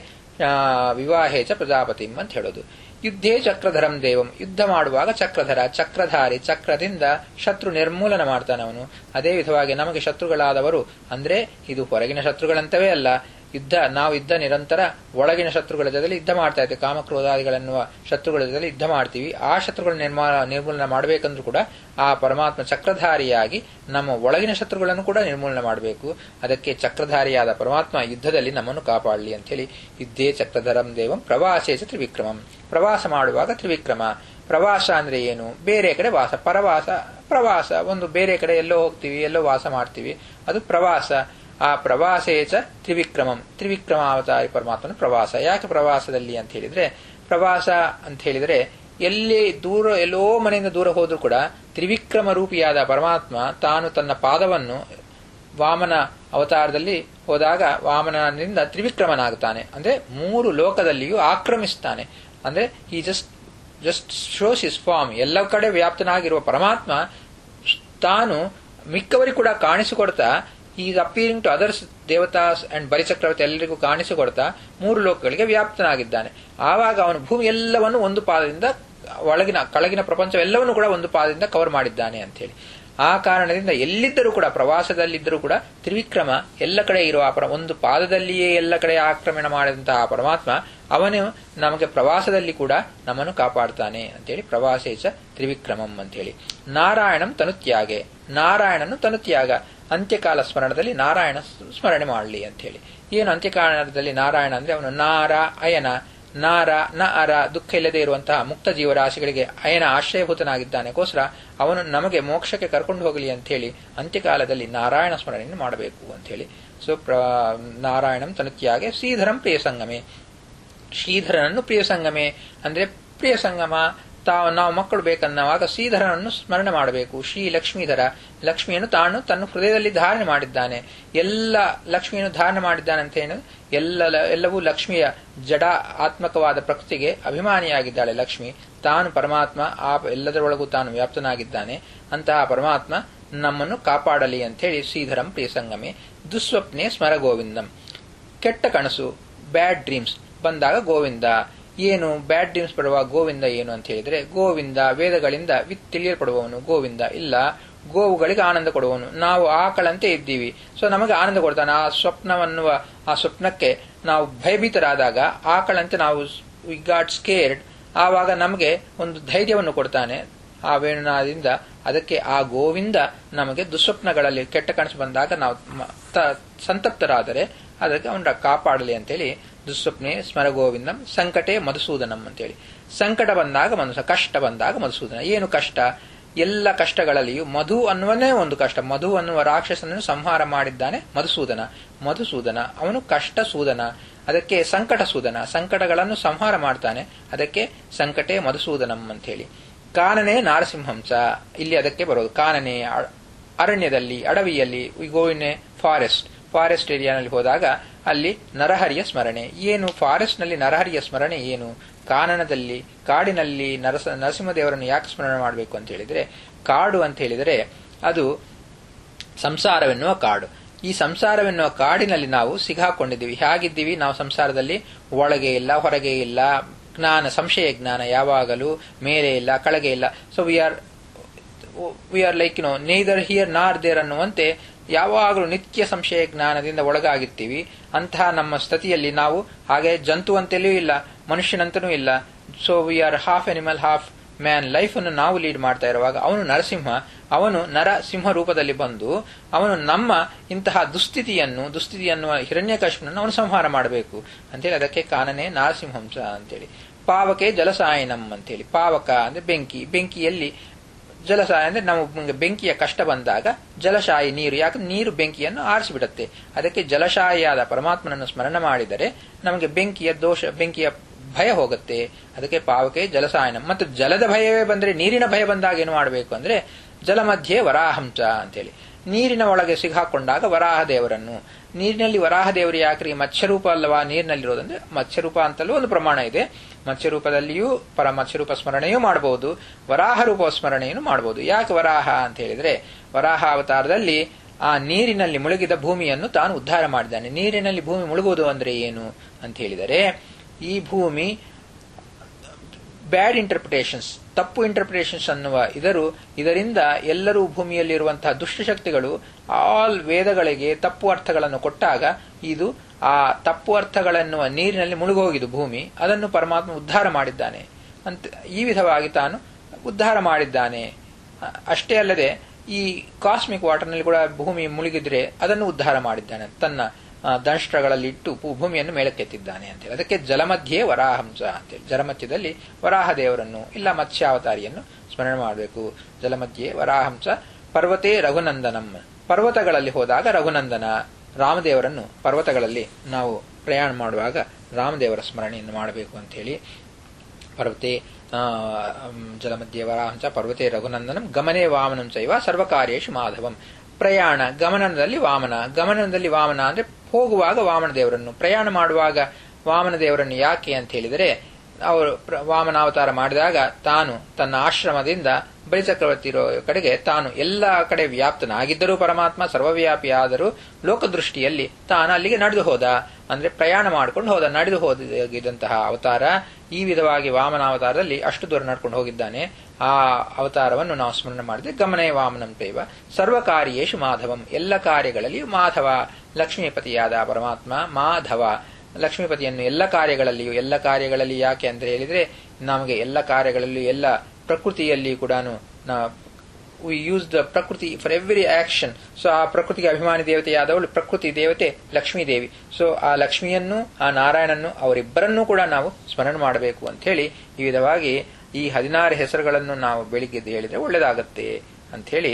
ವಿವಾಹೇಚ ಪ್ರಜಾಪತಿ ಅಂತ ಹೇಳೋದು ಯುದ್ಧೇ ಚಕ್ರಧರಂ ದೇವಂ ಯುದ್ಧ ಮಾಡುವಾಗ ಚಕ್ರಧರ ಚಕ್ರಧಾರಿ ಚಕ್ರದಿಂದ ಶತ್ರು ನಿರ್ಮೂಲನ ಮಾಡ್ತಾನೆ ಅವನು ಅದೇ ವಿಧವಾಗಿ ನಮಗೆ ಶತ್ರುಗಳಾದವರು ಅಂದ್ರೆ ಇದು ಹೊರಗಿನ ಶತ್ರುಗಳಂತವೇ ಅಲ್ಲ ಯುದ್ಧ ನಾವು ಯುದ್ಧ ನಿರಂತರ ಒಳಗಿನ ಶತ್ರುಗಳ ಜೊತೆಲಿ ಯುದ್ಧ ಮಾಡ್ತಾ ಇದ್ದೇವೆ ಕಾಮಕ್ರೋಧಾದಿಗಳೆನ್ನುವ ಶತ್ರುಗಳ ಜೊತೆ ಯುದ್ಧ ಮಾಡ್ತೀವಿ ಆ ಶತ್ರುಗಳ ನಿರ್ಮಾಣ ನಿರ್ಮೂಲನೆ ಮಾಡಬೇಕಂದ್ರೂ ಕೂಡ ಆ ಪರಮಾತ್ಮ ಚಕ್ರಧಾರಿಯಾಗಿ ನಮ್ಮ ಒಳಗಿನ ಶತ್ರುಗಳನ್ನು ಕೂಡ ನಿರ್ಮೂಲನೆ ಮಾಡಬೇಕು ಅದಕ್ಕೆ ಚಕ್ರಧಾರಿಯಾದ ಪರಮಾತ್ಮ ಯುದ್ಧದಲ್ಲಿ ನಮ್ಮನ್ನು ಕಾಪಾಡಲಿ ಅಂತ ಹೇಳಿ ಯುದ್ಧೇ ಚಕ್ರಧರಂ ದೇವಂ ಪ್ರವಾಸೇಚ ತ್ರಿವಿಕ್ರಮಂ ಪ್ರವಾಸ ಮಾಡುವಾಗ ತ್ರಿವಿಕ್ರಮ ಪ್ರವಾಸ ಅಂದ್ರೆ ಏನು ಬೇರೆ ಕಡೆ ವಾಸ ಪರವಾಸ ಪ್ರವಾಸ ಒಂದು ಬೇರೆ ಕಡೆ ಎಲ್ಲೋ ಹೋಗ್ತೀವಿ ಎಲ್ಲೋ ವಾಸ ಮಾಡ್ತೀವಿ ಅದು ಪ್ರವಾಸ ಆ ಪ್ರವಾಸೇಚ ತ್ರಿವಿಕ್ರಮಂ ತ್ರಿವಿಕ್ರಮ ಅವತಾರಿ ಪರಮಾತ್ಮನ ಪ್ರವಾಸ ಯಾಕೆ ಪ್ರವಾಸದಲ್ಲಿ ಅಂತ ಹೇಳಿದ್ರೆ ಪ್ರವಾಸ ಅಂತ ಹೇಳಿದ್ರೆ ಎಲ್ಲಿ ದೂರ ಎಲ್ಲೋ ಮನೆಯಿಂದ ದೂರ ಹೋದ್ರೂ ಕೂಡ ತ್ರಿವಿಕ್ರಮ ರೂಪಿಯಾದ ಪರಮಾತ್ಮ ತಾನು ತನ್ನ ಪಾದವನ್ನು ವಾಮನ ಅವತಾರದಲ್ಲಿ ಹೋದಾಗ ವಾಮನನಿಂದ ತ್ರಿವಿಕ್ರಮನಾಗುತ್ತಾನೆ ಅಂದ್ರೆ ಮೂರು ಲೋಕದಲ್ಲಿಯೂ ಆಕ್ರಮಿಸ್ತಾನೆ ಅಂದ್ರೆ ಈ just just shows is form ಎಲ್ಲ ಕಡೆ ವ್ಯಾಪ್ತನಾಗಿರುವ ಪರಮಾತ್ಮ ತಾನು ಮಿಕ್ಕವರಿಗೆ ಕೂಡ ಕಾಣಿಸಿಕೊಡ್ತಾ ಈಸ್ ಅಪೀರಿಂಗ್ ಟು ಅದರ್ಸ್ ದೇವತಾಸ್ ಅಂಡ್ ಬಲಿಚಕ್ರವರ್ತಿ ಎಲ್ಲರಿಗೂ ಕಾಣಿಸಿಕೊಡ್ತಾ ಮೂರು ಲೋಕಗಳಿಗೆ ವ್ಯಾಪ್ತನಾಗಿದ್ದಾನೆ ಆವಾಗ ಅವನು ಭೂಮಿ ಎಲ್ಲವನ್ನು ಒಂದು ಪಾದದಿಂದ ಒಳಗಿನ ಕೆಳಗಿನ ಪ್ರಪಂಚವೆಲ್ಲವನ್ನು ಕೂಡ ಒಂದು ಪಾದದಿಂದ ಕವರ್ ಮಾಡಿದ್ದಾನೆ ಅಂತ ಹೇಳಿ ಆ ಕಾರಣದಿಂದ ಎಲ್ಲಿದ್ದರೂ ಕೂಡ ಪ್ರವಾಸದಲ್ಲಿದ್ದರೂ ಕೂಡ ತ್ರಿವಿಕ್ರಮ ಎಲ್ಲ ಕಡೆ ಇರುವ ಪರ ಒಂದು ಪಾದದಲ್ಲಿಯೇ ಎಲ್ಲ ಕಡೆ ಆಕ್ರಮಣ ಮಾಡಿದಂತಹ ಪರಮಾತ್ಮ ಅವನು ನಮಗೆ ಪ್ರವಾಸದಲ್ಲಿ ಕೂಡ ನಮ್ಮನ್ನು ಕಾಪಾಡ್ತಾನೆ ಅಂತೇಳಿ ಪ್ರವಾಸೇಚ ತ್ರಿವಿಕ್ರಮಂ ಅಂತೇಳಿ ನಾರಾಯಣಂ ತನುತ್ಯಾಗೆ ನಾರಾಯಣನು ತನುತ್ಯಾಗ ಅಂತ್ಯಕಾಲ ಸ್ಮರಣದಲ್ಲಿ ನಾರಾಯಣ ಸ್ಮರಣೆ ಮಾಡಲಿ ಅಂತ ಹೇಳಿ ಏನು ಅಂತ್ಯಕಾಲದಲ್ಲಿ ನಾರಾಯಣ ಅಂದ್ರೆ ಅವನು ನಾರ ಅಯನ ನಾರ ನ ಅರ ದುಃಖ ಇಲ್ಲದೆ ಇರುವಂತಹ ಮುಕ್ತ ಜೀವರಾಶಿಗಳಿಗೆ ಅಯನ ಆಶ್ರಯಭೂತನಾಗಿದ್ದಾನೆಗೋಸ್ಕರ ಅವನು ನಮಗೆ ಮೋಕ್ಷಕ್ಕೆ ಕರ್ಕೊಂಡು ಹೋಗಲಿ ಅಂತ ಹೇಳಿ ಅಂತ್ಯಕಾಲದಲ್ಲಿ ನಾರಾಯಣ ಸ್ಮರಣೆಯನ್ನು ಮಾಡಬೇಕು ಅಂತ ಹೇಳಿ ಸೊ ಪ್ರ ನಾರಾಯಣಂ ತನುತ್ಯಾಗೆ ಶ್ರೀಧರಂ ಪ್ರಿಯ ಸಂಗಮೆ ಶ್ರೀಧರನನ್ನು ಪ್ರಿಯ ಸಂಗಮೆ ಅಂದ್ರೆ ಪ್ರಿಯ ಸಂಗಮ ತಾವು ನಾವು ಮಕ್ಕಳು ಬೇಕನ್ನವಾಗ ಶ್ರೀಧರನನ್ನು ಸ್ಮರಣೆ ಮಾಡಬೇಕು ಶ್ರೀ ಲಕ್ಷ್ಮೀಧರ ಲಕ್ಷ್ಮಿಯನ್ನು ತಾನು ತನ್ನ ಹೃದಯದಲ್ಲಿ ಧಾರಣೆ ಮಾಡಿದ್ದಾನೆ ಎಲ್ಲ ಲಕ್ಷ್ಮಿಯನ್ನು ಧಾರಣೆ ಮಾಡಿದ್ದಾನೆ ಅಂತ ಏನು ಎಲ್ಲ ಎಲ್ಲವೂ ಲಕ್ಷ್ಮಿಯ ಜಡ ಆತ್ಮಕವಾದ ಪ್ರಕೃತಿಗೆ ಅಭಿಮಾನಿಯಾಗಿದ್ದಾಳೆ ಲಕ್ಷ್ಮಿ ತಾನು ಪರಮಾತ್ಮ ಆ ಎಲ್ಲದರೊಳಗೂ ತಾನು ವ್ಯಾಪ್ತನಾಗಿದ್ದಾನೆ ಅಂತಹ ಪರಮಾತ್ಮ ನಮ್ಮನ್ನು ಕಾಪಾಡಲಿ ಅಂತ ಹೇಳಿ ಶ್ರೀಧರಂ ಪ್ರಿಯ ಸಂಗಮೆ ದುಸ್ವಪ್ನೆ ಸ್ಮರ ಗೋವಿಂದಂ ಕೆಟ್ಟ ಕನಸು ಬ್ಯಾಡ್ ಡ್ರೀಮ್ಸ್ ಬಂದಾಗ ಗೋವಿಂದ ಏನು ಬ್ಯಾಡ್ ಡ್ರೀಮ್ಸ್ ಪಡುವ ಗೋವಿಂದ ಏನು ಅಂತ ಹೇಳಿದ್ರೆ ಗೋವಿಂದ ವೇದಗಳಿಂದ ವಿತ್ ತಿಳಿಯಲ್ಪಡುವವನು ಗೋವಿಂದ ಇಲ್ಲ ಗೋವುಗಳಿಗೆ ಆನಂದ ಕೊಡುವವನು ನಾವು ಆಕಳಂತೆ ಇದ್ದೀವಿ ಸೊ ನಮಗೆ ಆನಂದ ಕೊಡ್ತಾನೆ ಆ ಸ್ವಪ್ನವನ್ನುವ ಆ ಸ್ವಪ್ನಕ್ಕೆ ನಾವು ಭಯಭೀತರಾದಾಗ ಆಕಳಂತೆ ನಾವು ವಿ ಗಾಟ್ ಸ್ಕೇರ್ಡ್ ಆವಾಗ ನಮಗೆ ಒಂದು ಧೈರ್ಯವನ್ನು ಕೊಡ್ತಾನೆ ಆ ವೇಣುನಾದಿಂದ ಅದಕ್ಕೆ ಆ ಗೋವಿಂದ ನಮಗೆ ದುಸ್ವಪ್ನಗಳಲ್ಲಿ ಕೆಟ್ಟ ಕನಸು ಬಂದಾಗ ನಾವು ಸಂತಪ್ತರಾದರೆ ಅದಕ್ಕೆ ಅವನ ಕಾಪಾಡಲಿ ಅಂತೇಳಿ ದುಸ್ವಪ್ನೆ ಸ್ಮರ ಗೋವಿಂದಂ ಸಂಕಟೆ ಮಧುಸೂದನಂ ಅಂತೇಳಿ ಸಂಕಟ ಬಂದಾಗ ಮನುಷ್ಯ ಕಷ್ಟ ಬಂದಾಗ ಮಧುಸೂದನ ಏನು ಕಷ್ಟ ಎಲ್ಲ ಕಷ್ಟಗಳಲ್ಲಿಯೂ ಮಧು ಅನ್ನುವನೇ ಒಂದು ಕಷ್ಟ ಮಧು ಅನ್ನುವ ರಾಕ್ಷಸನನ್ನು ಸಂಹಾರ ಮಾಡಿದ್ದಾನೆ ಮಧುಸೂದನ ಮಧುಸೂದನ ಅವನು ಕಷ್ಟ ಸೂದನ ಅದಕ್ಕೆ ಸಂಕಟ ಸೂದನ ಸಂಕಟಗಳನ್ನು ಸಂಹಾರ ಮಾಡ್ತಾನೆ ಅದಕ್ಕೆ ಸಂಕಟೆ ಮಧುಸೂದನಂ ಅಂತ ಹೇಳಿ ಕಾನನೆ ನಾರಸಿಂಹಂಸ ಇಲ್ಲಿ ಅದಕ್ಕೆ ಬರೋದು ಕಾನನೆ ಅರಣ್ಯದಲ್ಲಿ ಅಡವಿಯಲ್ಲಿ we go in a forest forest ಏರಿಯಾನಲ್ಲಿ ಹೋದಾಗ ಅಲ್ಲಿ ನರಹರಿಯ ಸ್ಮರಣೆ ಏನು ಫಾರೆಸ್ಟ್ ನಲ್ಲಿ ನರಹರಿಯ ಸ್ಮರಣೆ ಏನು ಕಾನನದಲ್ಲಿ ಕಾಡಿನಲ್ಲಿ ನರಸ ನರಸಿಂಹದೇವರನ್ನು ಯಾಕೆ ಸ್ಮರಣೆ ಮಾಡಬೇಕು ಅಂತ ಹೇಳಿದ್ರೆ ಕಾಡು ಅಂತ ಹೇಳಿದರೆ ಅದು ಸಂಸಾರವೆನ್ನುವ ಕಾಡು ಈ ಸಂಸಾರವೆನ್ನುವ ಕಾಡಿನಲ್ಲಿ ನಾವು ಸಿಗಾಕೊಂಡಿದ್ದೀವಿ ಹೇಗಿದ್ದೀವಿ ನಾವು ಸಂಸಾರದಲ್ಲಿ ಒಳಗೆ ಇಲ್ಲ ಹೊರಗೆ ಇಲ್ಲ ಜ್ಞಾನ ಸಂಶಯ ಜ್ಞಾನ ಯಾವಾಗಲೂ ಮೇಲೆ ಇಲ್ಲ ಕೆಳಗೆ ಇಲ್ಲ so we are we are like no neither here nor there ಅನ್ನುವಂತೆ ಯಾವಾಗಲೂ ನಿತ್ಯ ಸಂಶಯ ಜ್ಞಾನದಿಂದ ಒಳಗಾಗಿರ್ತೀವಿ ಅಂತಹ ನಮ್ಮ ಸ್ಥಿತಿಯಲ್ಲಿ ನಾವು ಹಾಗೆ ಜಂತು ಅಂತಲೂ ಇಲ್ಲ ಮನುಷ್ಯನಂತನೂ ಇಲ್ಲ so we are half animal half man life ಅನ್ನು ನಾವು ಲೀಡ್ ಮಾಡ್ತಾ ಇರುವಾಗ ಅವನು ನರಸಿಂಹ ಅವನು ನರಸಿಂಹ ರೂಪದಲ್ಲಿ ಬಂದು ಅವನು ನಮ್ಮ ಇಂತಹ ದುಸ್ಥಿತಿಯನ್ನು ದುಸ್ಥಿತಿ ಅನ್ನುವ ಹಿರಣ್ಯಕಶ್ಮನನ್ನು ಅವನು ಸಂಹಾರ ಮಾಡಬೇಕು ಅಂತೇಳಿ ಅದಕ್ಕೆ ಕಾನನೇ ನರಸಿಂಹಂಸ ಅಂತೇಳಿ ಪಾವಕೆ ಜಲಸಾಯನಂ ಅಂತೇಳಿ ಪಾವಕ ಅಂದ್ರೆ ಬೆಂಕಿ ಬೆಂಕಿಯಲ್ಲಿ ಜಲಸಾಯ ಅಂದ್ರೆ ನಮಗೆ ಬೆಂಕಿಯ ಕಷ್ಟ ಬಂದಾಗ ಜಲಶಾಯಿ ನೀರು ಯಾಕಂದ್ರೆ ನೀರು ಬೆಂಕಿಯನ್ನು ಆರಿಸಿಬಿಡುತ್ತೆ ಅದಕ್ಕೆ ಜಲಶಾಯಿಯಾದ ಪರಮಾತ್ಮನನ್ನು ಸ್ಮರಣೆ ಮಾಡಿದರೆ ನಮಗೆ ಬೆಂಕಿಯ ದೋಷ ಬೆಂಕಿಯ ಭಯ ಹೋಗುತ್ತೆ ಅದಕ್ಕೆ ಪಾವಕೆ ಜಲಸಾಯನ ಮತ್ತು ಜಲದ ಭಯವೇ ಬಂದ್ರೆ ನೀರಿನ ಭಯ ಬಂದಾಗ ಏನು ಮಾಡಬೇಕು ಅಂದ್ರೆ ಜಲ ಮಧ್ಯೆ ವರಾಹಂಸ ಅಂತೇಳಿ ನೀರಿನ ಒಳಗೆ ಸಿಗಾಕೊಂಡಾಗ ವರಾಹ ದೇವರನ್ನು ನೀರಿನಲ್ಲಿ ವರಾಹ ದೇವರು ಯಾಕ್ರಿ ಮತ್ಸ್ಯರೂಪ ಅಲ್ಲವಾ ನೀರಿನಲ್ಲಿರೋದಂದ್ರೆ ಮತ್ಸ್ಯರೂಪ ಅಂತಲೂ ಒಂದು ಪ್ರಮಾಣ ಇದೆ ಮತ್ಸ್ಯರೂಪದಲ್ಲಿಯೂ ಪರ ಮತ್ಸ್ಯರೂಪ ಸ್ಮರಣೆಯೂ ಮಾಡಬಹುದು ವರಾಹ ರೂಪ ಸ್ಮರಣೆಯನ್ನು ಮಾಡಬಹುದು ಯಾಕೆ ವರಾಹ ಅಂತ ಹೇಳಿದ್ರೆ ವರಾಹ ಅವತಾರದಲ್ಲಿ ಆ ನೀರಿನಲ್ಲಿ ಮುಳುಗಿದ ಭೂಮಿಯನ್ನು ತಾನು ಉದ್ಧಾರ ಮಾಡಿದ್ದಾನೆ ನೀರಿನಲ್ಲಿ ಭೂಮಿ ಮುಳುಗುವುದು ಅಂದ್ರೆ ಏನು ಅಂತ ಹೇಳಿದರೆ ಈ ಭೂಮಿ ಬ್ಯಾಡ್ ಇಂಟರ್ಪ್ರಿಟೇಷನ್ಸ್ ತಪ್ಪು ಇಂಟರ್ಪ್ರಿಟೇಷನ್ಸ್ ಅನ್ನುವ ಇದರು ಇದರಿಂದ ಎಲ್ಲರೂ ಭೂಮಿಯಲ್ಲಿರುವಂತಹ ದುಷ್ಟಶಕ್ತಿಗಳು ಆಲ್ ವೇದಗಳಿಗೆ ತಪ್ಪು ಅರ್ಥಗಳನ್ನು ಕೊಟ್ಟಾಗ ಇದು ಆ ತಪ್ಪು ಅರ್ಥಗಳನ್ನುವ ನೀರಿನಲ್ಲಿ ಮುಳುಗೋಗಿದ್ದು ಭೂಮಿ ಅದನ್ನು ಪರಮಾತ್ಮ ಉದ್ಧಾರ ಮಾಡಿದ್ದಾನೆ ಅಂತ ಈ ವಿಧವಾಗಿ ತಾನು ಉದ್ಧಾರ ಮಾಡಿದ್ದಾನೆ ಅಷ್ಟೇ ಅಲ್ಲದೆ ಈ ಕಾಸ್ಮಿಕ್ ವಾಟರ್ನಲ್ಲಿ ಕೂಡ ಭೂಮಿ ಮುಳುಗಿದ್ರೆ ಅದನ್ನು ಉದ್ಧಾರ ಮಾಡಿದ್ದಾನೆ ತನ್ನ ದಂಷ್ಟ್ರಗಳಲ್ಲಿ ಇಟ್ಟು ಭೂಮಿಯನ್ನು ಮೇಲಕ್ಕೆತ್ತಿದ್ದಾನೆ ಅಂತೇಳಿ ಅದಕ್ಕೆ ಜಲಮಧ್ಯೆ ವರಾಹಂಸ ಅಂತೇಳಿ ಜಲಮಧ್ಯದಲ್ಲಿ ವರಾಹ ದೇವರನ್ನು ಇಲ್ಲ ಮತ್ಸ್ಯಾವತಾರಿಯನ್ನು ಸ್ಮರಣೆ ಮಾಡಬೇಕು ಜಲಮಧ್ಯೆ ವರಾಹಂಸ ಪರ್ವತೆ ರಘುನಂದನಂ ಪರ್ವತಗಳಲ್ಲಿ ಹೋದಾಗ ರಘುನಂದನ ರಾಮದೇವರನ್ನು ಪರ್ವತಗಳಲ್ಲಿ ನಾವು ಪ್ರಯಾಣ ಮಾಡುವಾಗ ರಾಮದೇವರ ಸ್ಮರಣೆಯನ್ನು ಮಾಡಬೇಕು ಅಂತ ಹೇಳಿ ಪರ್ವತೆ ಜಲಮಧ್ಯೆ ವರಾಹಂಸ ಪರ್ವತೆ ರಘುನಂದನಂ ಗಮನೆ ವಾಮನಂ ಚೈವ ಸರ್ವಕಾರ್ಯೇಶು ಮಾಧವಂ ಪ್ರಯಾಣ ಗಮನದಲ್ಲಿ ವಾಮನ ಗಮನದಲ್ಲಿ ವಾಮನ ಅಂದ್ರೆ ಹೋಗುವಾಗ ವಾಮನ ದೇವರನ್ನು ಪ್ರಯಾಣ ಮಾಡುವಾಗ ವಾಮನ ದೇವರನ್ನು ಯಾಕೆ ಅಂತ ಹೇಳಿದರೆ ಅವರು ವಾಮನಾವತಾರ ಮಾಡಿದಾಗ ತಾನು ತನ್ನ ಆಶ್ರಮದಿಂದ ಬಲಿಚಕ್ರವರ್ತಿ ಇರೋ ಕಡೆಗೆ ತಾನು ಎಲ್ಲ ಕಡೆ ವ್ಯಾಪ್ತನಾಗಿದ್ದರೂ ಪರಮಾತ್ಮ ಸರ್ವವ್ಯಾಪಿ ಆದರೂ ಲೋಕದೃಷ್ಟಿಯಲ್ಲಿ ತಾನು ಅಲ್ಲಿಗೆ ನಡೆದು ಹೋದ ಅಂದ್ರೆ ಪ್ರಯಾಣ ಮಾಡಿಕೊಂಡು ಹೋದ ನಡೆದು ಹೋಗಿದ್ದಂತಹ ಅವತಾರ ಈ ವಿಧವಾಗಿ ವಾಮನಾವತಾರದಲ್ಲಿ ಅಷ್ಟು ದೂರ ನಡ್ಕೊಂಡು ಹೋಗಿದ್ದಾನೆ ಆ ಅವತಾರವನ್ನು ನಾವು ಸ್ಮರಣೆ ಮಾಡಿದ್ರೆ ಗಮನೇ ವಾಮನಂ ತೈವ ಸರ್ವಕಾರ್ಯೇಶು ಮಾಧವಂ ಎಲ್ಲ ಕಾರ್ಯಗಳಲ್ಲಿ ಮಾಧವ ಲಕ್ಷ್ಮೀಪತಿಯಾದ ಪರಮಾತ್ಮ ಮಾಧವ ಲಕ್ಷ್ಮೀಪತಿಯನ್ನು ಎಲ್ಲ ಕಾರ್ಯಗಳಲ್ಲಿಯೂ ಎಲ್ಲ ಕಾರ್ಯಗಳಲ್ಲಿ ಯಾಕೆ ಅಂತ ಹೇಳಿದ್ರೆ ನಮಗೆ ಎಲ್ಲ ಕಾರ್ಯಗಳಲ್ಲಿಯೂ ಎಲ್ಲ ಪ್ರಕೃತಿಯಲ್ಲಿ ಕೂಡ we use the prakriti for every action so ಆ ಪ್ರಕೃತಿಗೆ ಅಭಿಮಾನಿ ದೇವತೆಯಾದವಳು ಪ್ರಕೃತಿ ದೇವತೆ ಲಕ್ಷ್ಮೀ ದೇವಿ ಸೊ ಆ ಲಕ್ಷ್ಮಿಯನ್ನು ಆ ನಾರಾಯಣನ್ನು ಅವರಿಬ್ಬರನ್ನೂ ಕೂಡ ನಾವು ಸ್ಮರಣೆ ಮಾಡಬೇಕು ಅಂತ ಹೇಳಿ ಈ ವಿಧವಾಗಿ ಈ ಹದಿನಾರು ಹೆಸರುಗಳನ್ನು ನಾವು ಬೆಳಿಗ್ಗೆ ಹೇಳಿದ್ರೆ ಒಳ್ಳೇದಾಗತ್ತೆ ಅಂತ ಹೇಳಿ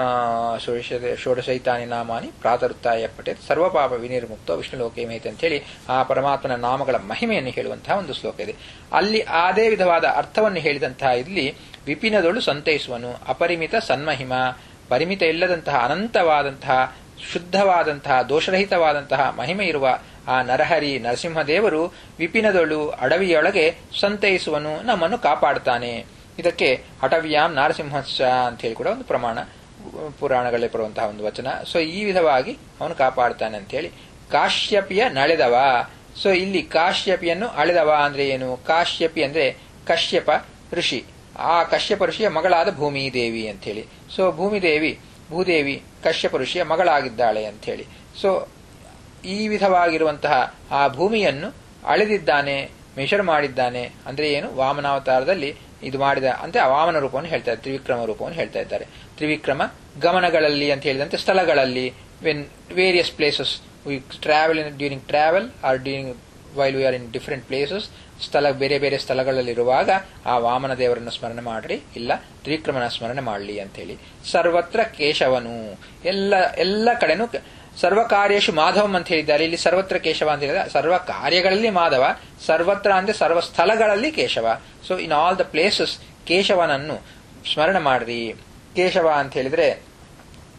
ಷೋಡಶೈತಾನಿ ನಾಮಾನಿ ಪ್ರಾತರುತ್ತಾಯ ಪಟೆ ಸರ್ವಪಾಪ ವಿನಿರ್ಮುಕ್ತ ವಿಷ್ಣು ಲೋಕೆ ಮೇತೆ ಅಂತ ಹೇಳಿ ಆ ಪರಮಾತ್ಮನ ನಾಮಗಳ ಮಹಿಮೆಯನ್ನು ಹೇಳುವಂತಹ ಒಂದು ಶ್ಲೋಕ ಇದೆ ಅಲ್ಲಿ ಅದೇ ವಿಧವಾದ ಅರ್ಥವನ್ನು ಹೇಳಿದಂತಹ ಇಲ್ಲಿ ವಿಪಿನದೊಳು ಸಂತೈಸುವನು ಅಪರಿಮಿತ ಸನ್ಮಹಿಮ ಪರಿಮಿತ ಇಲ್ಲದಂತಹ ಅನಂತವಾದಂತಹ ಶುದ್ಧವಾದಂತಹ ದೋಷರಹಿತವಾದಂತಹ ಮಹಿಮೆ ಇರುವ ಆ ನರಹರಿ ನರಸಿಂಹದೇವರು ವಿಪಿನದೊಳು ಅಡವಿಯೊಳಗೆ ಸಂತೈಸುವನು ನಮ್ಮನ್ನು ಕಾಪಾಡುತ್ತಾನೆ ಇದಕ್ಕೆ ಹಠವ್ಯಾಂ ನರಸಿಂಹಶ್ಚ ಅಂತ ಹೇಳಿ ಕೂಡ ಒಂದು ಪ್ರಮಾಣ ಪುರಾಣಗಳೇ ಬರುವಂತಹ ಒಂದು ವಚನ ಸೊ ಈ ವಿಧವಾಗಿ ಅವನು ಕಾಪಾಡ್ತಾನೆ ಅಂತ ಹೇಳಿ ಕಾಶ್ಯಪಿಯ ನಳೆದವ ಸೊ ಇಲ್ಲಿ ಕಾಶ್ಯಪಿಯನ್ನು ಅಳೆದವ ಅಂದ್ರೆ ಏನು ಕಾಶ್ಯಪಿ ಅಂದ್ರೆ ಕಶ್ಯಪ ಋಷಿ ಆ ಕಶ್ಯಪ ಋಷಿಯ ಮಗಳಾದ ಭೂಮಿ ದೇವಿ ಅಂತ ಹೇಳಿ ಸೊ ಭೂಮಿದೇವಿ ಭೂದೇವಿ ಕಶ್ಯಪ ಋಷಿಯ ಮಗಳಾಗಿದ್ದಾಳೆ ಅಂತ ಹೇಳಿ ಸೊ ಈ ವಿಧವಾಗಿರುವಂತಹ ಆ ಭೂಮಿಯನ್ನು ಅಳೆದಿದ್ದಾನೆ ಮೆಷರ್ ಮಾಡಿದ್ದಾನೆ ಅಂದ್ರೆ ಏನು ವಾಮನಾವತಾರದಲ್ಲಿ ಇದು ಮಾಡಿದ ಅಂತ ವಾಮನ ರೂಪವನ್ನು ಹೇಳ್ತಾ ಇದ್ದಾರೆ ತ್ರಿವಿಕ್ರಮ ರೂಪವನ್ನು ಹೇಳ್ತಾ ಇದ್ದಾರೆ ತ್ರಿವಿಕ್ರಮ ಗಮನಗಳಲ್ಲಿ ಅಂತ ಹೇಳಿದಂತೆ ಸ್ಥಳಗಳಲ್ಲಿ when various places we travel in during travel are during while we are in different places ಸ್ಥಳ ಬೇರೆ ಬೇರೆ ಸ್ಥಳಗಳಲ್ಲಿರುವಾಗ ಆ ವಾಮನ ದೇವರನ್ನು ಸ್ಮರಣೆ ಮಾಡ್ರಿ ಇಲ್ಲ ತ್ರಿವಿಕ್ರಮನ ಸ್ಮರಣೆ ಮಾಡಲಿ ಅಂತ ಹೇಳಿ ಸರ್ವತ್ರ ಕೇಶವನು ಎಲ್ಲ ಎಲ್ಲ ಕಡೆನೂ ಸರ್ವಕಾರ್ಯೇಶು ಮಾಧವಂ ಅಂತ ಹೇಳಿದ್ದಾರೆ ಇಲ್ಲಿ ಸರ್ವತ್ರ ಕೇಶವ ಅಂತ ಹೇಳಿದ್ರೆ ಸರ್ವ ಕಾರ್ಯಗಳಲ್ಲಿ ಮಾಧವ ಸರ್ವತ್ರ ಅಂದ್ರೆ ಸರ್ವ ಸ್ಥಳಗಳಲ್ಲಿ Keshava so in all the places ಕೇಶವನನ್ನು ಸ್ಮರಣೆ ಮಾಡ್ರಿ ಕೇಶವ ಅಂತ ಹೇಳಿದ್ರೆ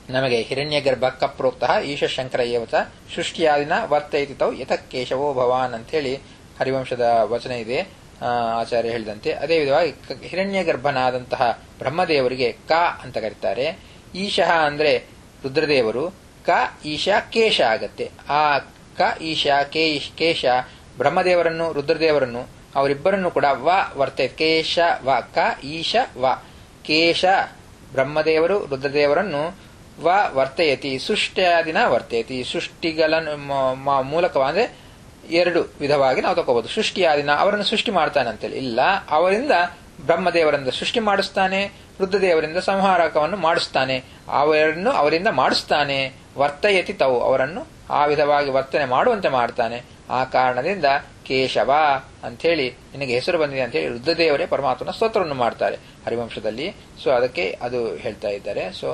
ನಮಗೆ ಹಿರಣ್ಯಗರ್ಭ ಕಪ್ರೋಕ್ತ ಈಶಶಂಕರ ಏವತ ಸೃಷ್ಟಿಯಾದಿನ ವರ್ತಯತಿ ತೌ ಯಥ ಕೇಶವೋ ಭವಾನ್ ಅಂತೇಳಿ ಹರಿವಂಶದ ವಚನ ಇದೆ ಆ, ಆಚಾರ್ಯ ಹೇಳಿದಂತೆ ಅದೇ ವಿಧವಾಗಿ ಕ- ಹಿರಣ್ಯಗರ್ಭನಾದಂತಹ ಬ್ರಹ್ಮದೇವರಿಗೆ ಕ ಅಂತ ಕರೀತಾರೆ ಈಶಃ ಅಂದ್ರೆ ರುದ್ರದೇವರು ಕ ಈಶ ಕೇಶ ಆಗತ್ತೆ ಆ ಕ ಈಶ ಕೇ ಕೇಶ ಬ್ರಹ್ಮದೇವರನ್ನು ರುದ್ರದೇವರನ್ನು ಅವರಿಬ್ಬರನ್ನು ಕೂಡ ವ ವರ್ತಯ ಕೇಶ ವ ಕ ಈಶ ವ ಕೇಶ ಬ್ರಹ್ಮದೇವರು ರುದ್ರದೇವರನ್ನು ವ ವರ್ತಯತಿ ಸೃಷ್ಟಿಯಾದಿನ ವರ್ತಯತಿ ಸೃಷ್ಟಿಗಳನ್ನು ಮ- ಮ- ಮೂಲಕವ ಅಂದ್ರೆ ಎರಡು ವಿಧವಾಗಿ ನಾವು ತಗೋಬಹುದು ಸೃಷ್ಟಿಯಾದಿನ ಅವರನ್ನು ಸೃಷ್ಟಿ ಮಾಡ್ತಾನೆ ಅಂತೇಳಿ ಇಲ್ಲ ಅವರಿಂದ ಬ್ರಹ್ಮದೇವರಿಂದ ಸೃಷ್ಟಿ ಮಾಡಿಸ್ತಾನೆ ರುದ್ರದೇವರಿಂದ ಸಂಹಾರಕವನ್ನು ಮಾಡಿಸ್ತಾನೆ ಅವರನ್ನು ಅವರಿಂದ ಮಾಡಿಸ್ತಾನೆ ವರ್ತಯತಿ ತವು ಅವರನ್ನು ಆ ವಿಧವಾಗಿ ವರ್ತನೆ ಮಾಡುವಂತೆ ಮಾಡ್ತಾನೆ ಆ ಕಾರಣದಿಂದ ಕೇಶವ ಅಂಥೇಳಿ ನಿನಗೆ ಹೆಸರು ಬಂದಿದೆ ಅಂತೇಳಿ ರುದ್ರದೇವರೇ ಪರಮಾತ್ಮನ ಸ್ತೋತ್ರವನ್ನು ಮಾಡ್ತಾರೆ ಹರಿವಂಶದಲ್ಲಿ ಸೊ ಅದಕ್ಕೆ ಅದು ಹೇಳ್ತಾ ಇದ್ದಾರೆ ಸೊ